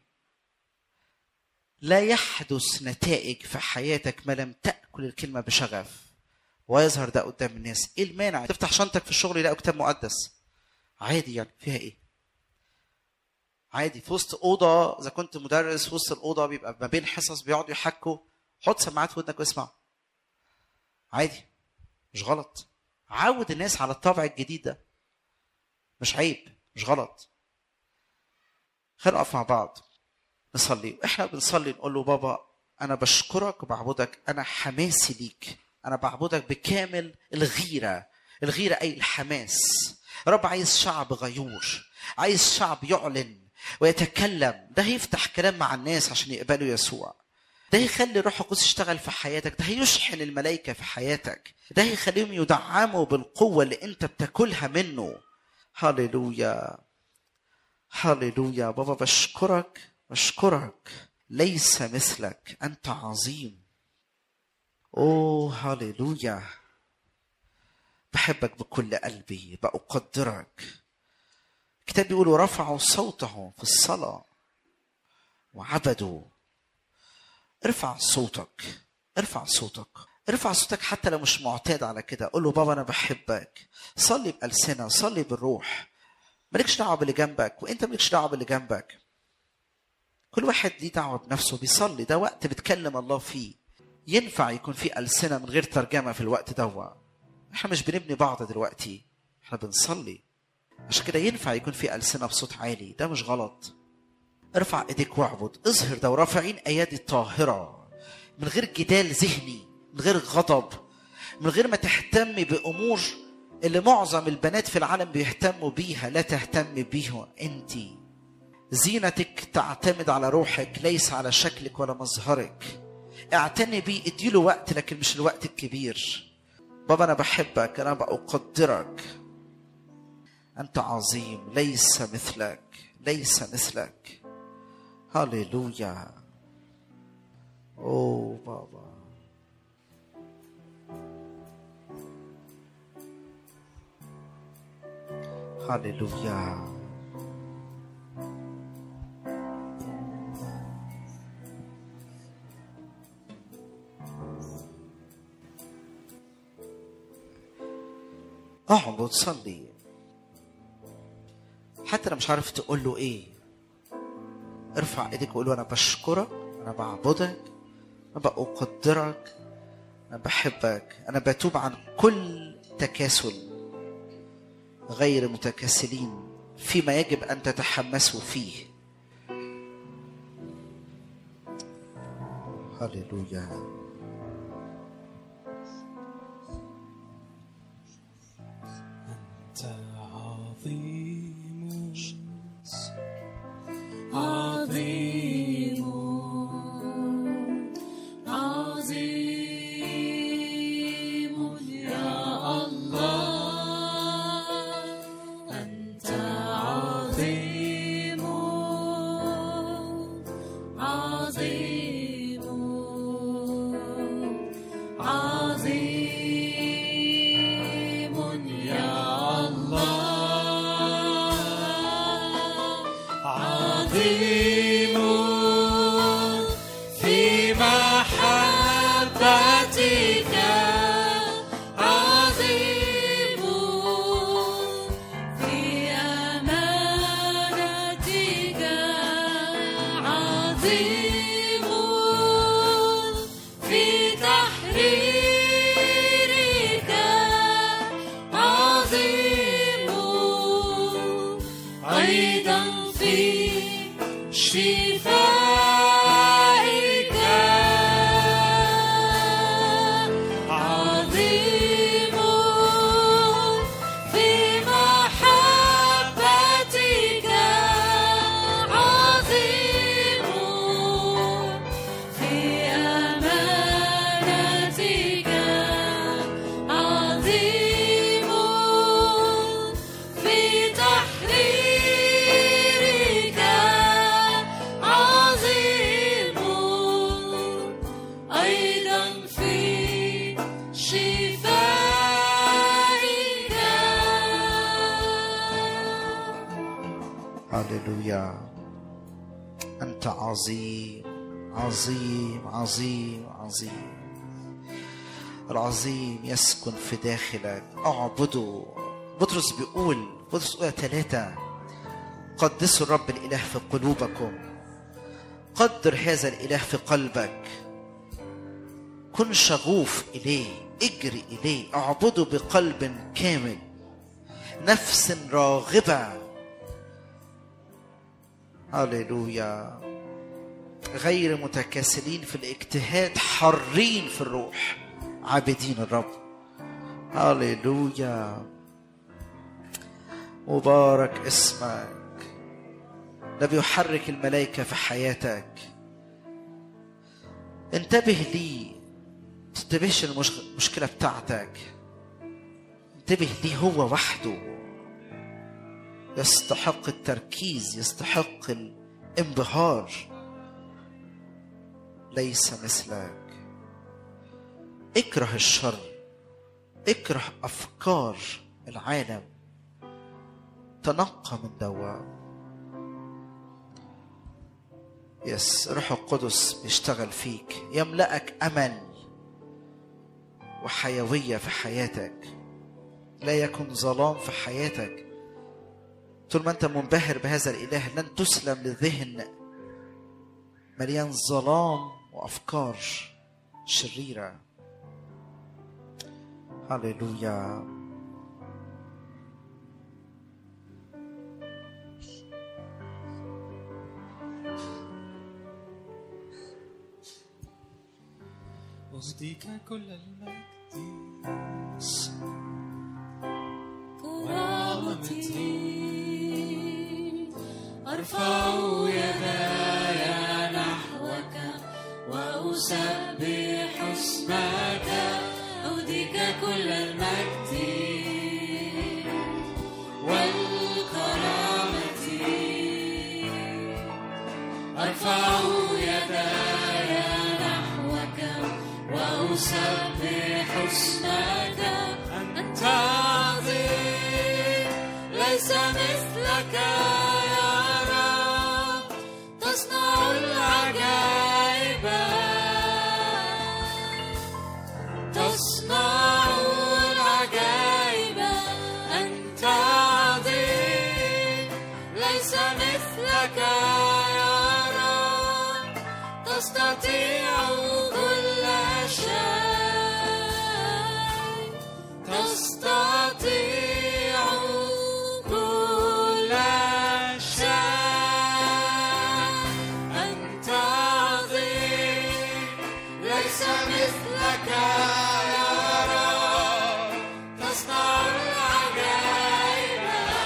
لا يحدث نتائج في حياتك ما لم تأكل الكلمة بشغف ويظهر ده قدام الناس ايه المانع تفتح شنطك في الشغل يلاقوا كتاب مقدس عادي يعني فيها ايه عادي في وسط اوضه اذا كنت مدرس في وسط الاوضه بيبقى ما بين حصص بيقعدوا يحكوا حط سماعات في ودنك واسمع عادي مش غلط عود الناس على الطبع الجديد ده مش عيب مش غلط خلينا نقف مع بعض نصلي واحنا بنصلي نقول له بابا انا بشكرك وبعبدك انا حماسي ليك انا بعبدك بكامل الغيره الغيره اي الحماس رب عايز شعب غيور عايز شعب يعلن ويتكلم ده هيفتح كلام مع الناس عشان يقبلوا يسوع ده هيخلي الروح القدس يشتغل في حياتك ده هيشحن الملائكة في حياتك ده هيخليهم يدعموا بالقوة اللي انت بتاكلها منه هللويا هللويا بابا بشكرك بشكرك ليس مثلك انت عظيم اوه هللويا بحبك بكل قلبي بقدرك الكتاب بيقول ورفعوا صوتهم في الصلاة وعبدوا ارفع صوتك ارفع صوتك ارفع صوتك حتى لو مش معتاد على كده قول له بابا انا بحبك صلي بألسنة صلي بالروح مالكش دعوه باللي جنبك وانت مالكش دعوه باللي جنبك كل واحد ليه دعوه بنفسه بيصلي ده وقت بتكلم الله فيه ينفع يكون في ألسنة من غير ترجمة في الوقت دوا احنا مش بنبني بعض دلوقتي احنا بنصلي عشان كده ينفع يكون في ألسنة بصوت عالي ده مش غلط ارفع ايديك واعبد اظهر ده ورافعين ايادي الطاهرة من غير جدال ذهني من غير غضب من غير ما تهتم بأمور اللي معظم البنات في العالم بيهتموا بيها لا تهتم بيها انت زينتك تعتمد على روحك ليس على شكلك ولا مظهرك اعتني بيه اديله وقت لكن مش الوقت الكبير بابا انا بحبك انا بقدرك انت عظيم ليس مثلك ليس مثلك هللويا اوه بابا هللويا اعبد صلي حتى لو مش عارف تقول له ايه ارفع ايدك وقول له انا بشكرك انا بعبدك انا بقدرك انا بحبك انا بتوب عن كل تكاسل غير متكاسلين فيما يجب ان تتحمسوا فيه هللويا أنت عظيم عظيم عظيم يا الله أنت عظيم في شفائك عظيم في محبتك عظيم في أمانتك عظيم في تحريرك عظيم أيضا في شفائك هللويا أنت عظيم عظيم عظيم عظيم العظيم يسكن في داخلك اعبده بطرس بيقول بطرس أولى ثلاثة قدسوا الرب الإله في قلوبكم قدر هذا الإله في قلبك كن شغوف إليه اجري إليه اعبده بقلب كامل نفس راغبة هللويا غير متكاسلين في الاجتهاد حارين في الروح عابدين الرب هللويا مبارك اسمك ده بيحرك الملائكة في حياتك انتبه ليه تنتبهش المشكلة بتاعتك انتبه ليه هو وحده يستحق التركيز يستحق الانبهار ليس مثلك اكره الشر اكره افكار العالم تنقى من دوا يس روح القدس بيشتغل فيك يملأك امل وحيويه في حياتك لا يكن ظلام في حياتك طول ما انت منبهر بهذا الاله لن تسلم للذهن مليان ظلام وافكار شريره هللويا أهديك كل المجد كرامتي أرفع يداي نحوك وأسبح اسمك أهديك كل المجد والكرامة أرفع يداي نحوك وأسبح اسمك أنت عظيم ليس مثلك يا رب تصنع العجائب تصنع العجائب أنت عظيم ليس مثلك يا رب تستطيع كل شيء تستطيع كل شيء أنت عظيم ليس مثلك يا رب تصنع العجائب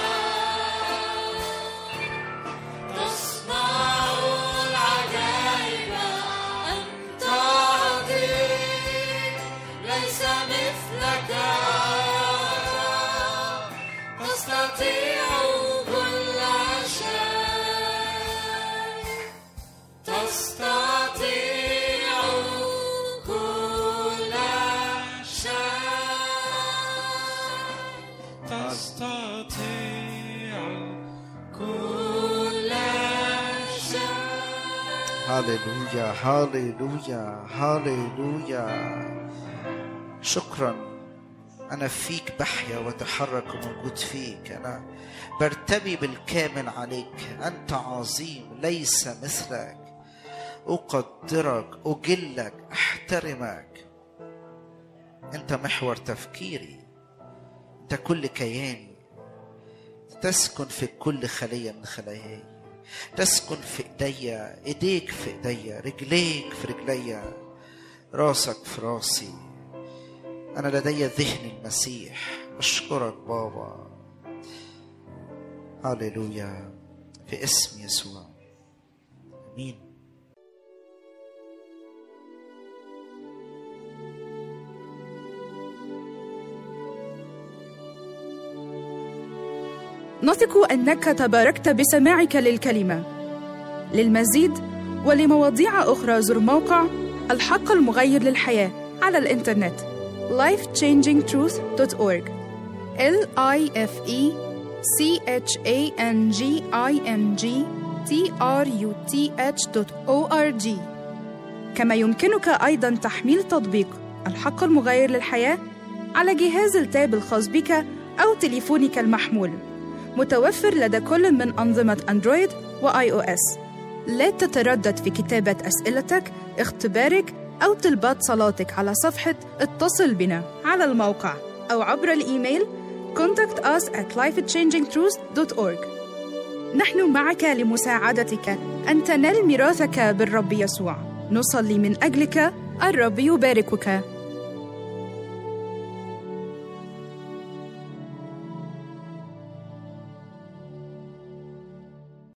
تصنع العجائب أنت عظيم ليس مثلك يا رب تستطيع كل شيء تستطيع كل شيء تستطيع كل شيء هللويا هللويا هللويا شكرا أنا فيك بحيا وأتحرك وموجود فيك أنا برتمي بالكامل عليك أنت عظيم ليس مثلك أقدرك أجلك أحترمك أنت محور تفكيري أنت كل كياني تسكن في كل خلية من خلاياي تسكن في ايديا ايديك في ايديا رجليك في رجليا راسك في راسي انا لدي ذهن المسيح اشكرك بابا هللويا في اسم يسوع امين نثق انك تباركت بسماعك للكلمه للمزيد ولمواضيع اخرى زر موقع الحق المغير للحياه على الانترنت lifechangingtruth.org l i f e c h a n g i n g t r u t h.org كما يمكنك ايضا تحميل تطبيق الحق المغير للحياه على جهاز التاب الخاص بك او تليفونك المحمول متوفر لدى كل من أنظمة أندرويد وآي أو إس. لا تتردد في كتابة أسئلتك، اختبارك أو طلبات صلاتك على صفحة اتصل بنا على الموقع أو عبر الإيميل contact us at lifechangingtruth.org نحن معك لمساعدتك أن تنال ميراثك بالرب يسوع نصلي من أجلك الرب يباركك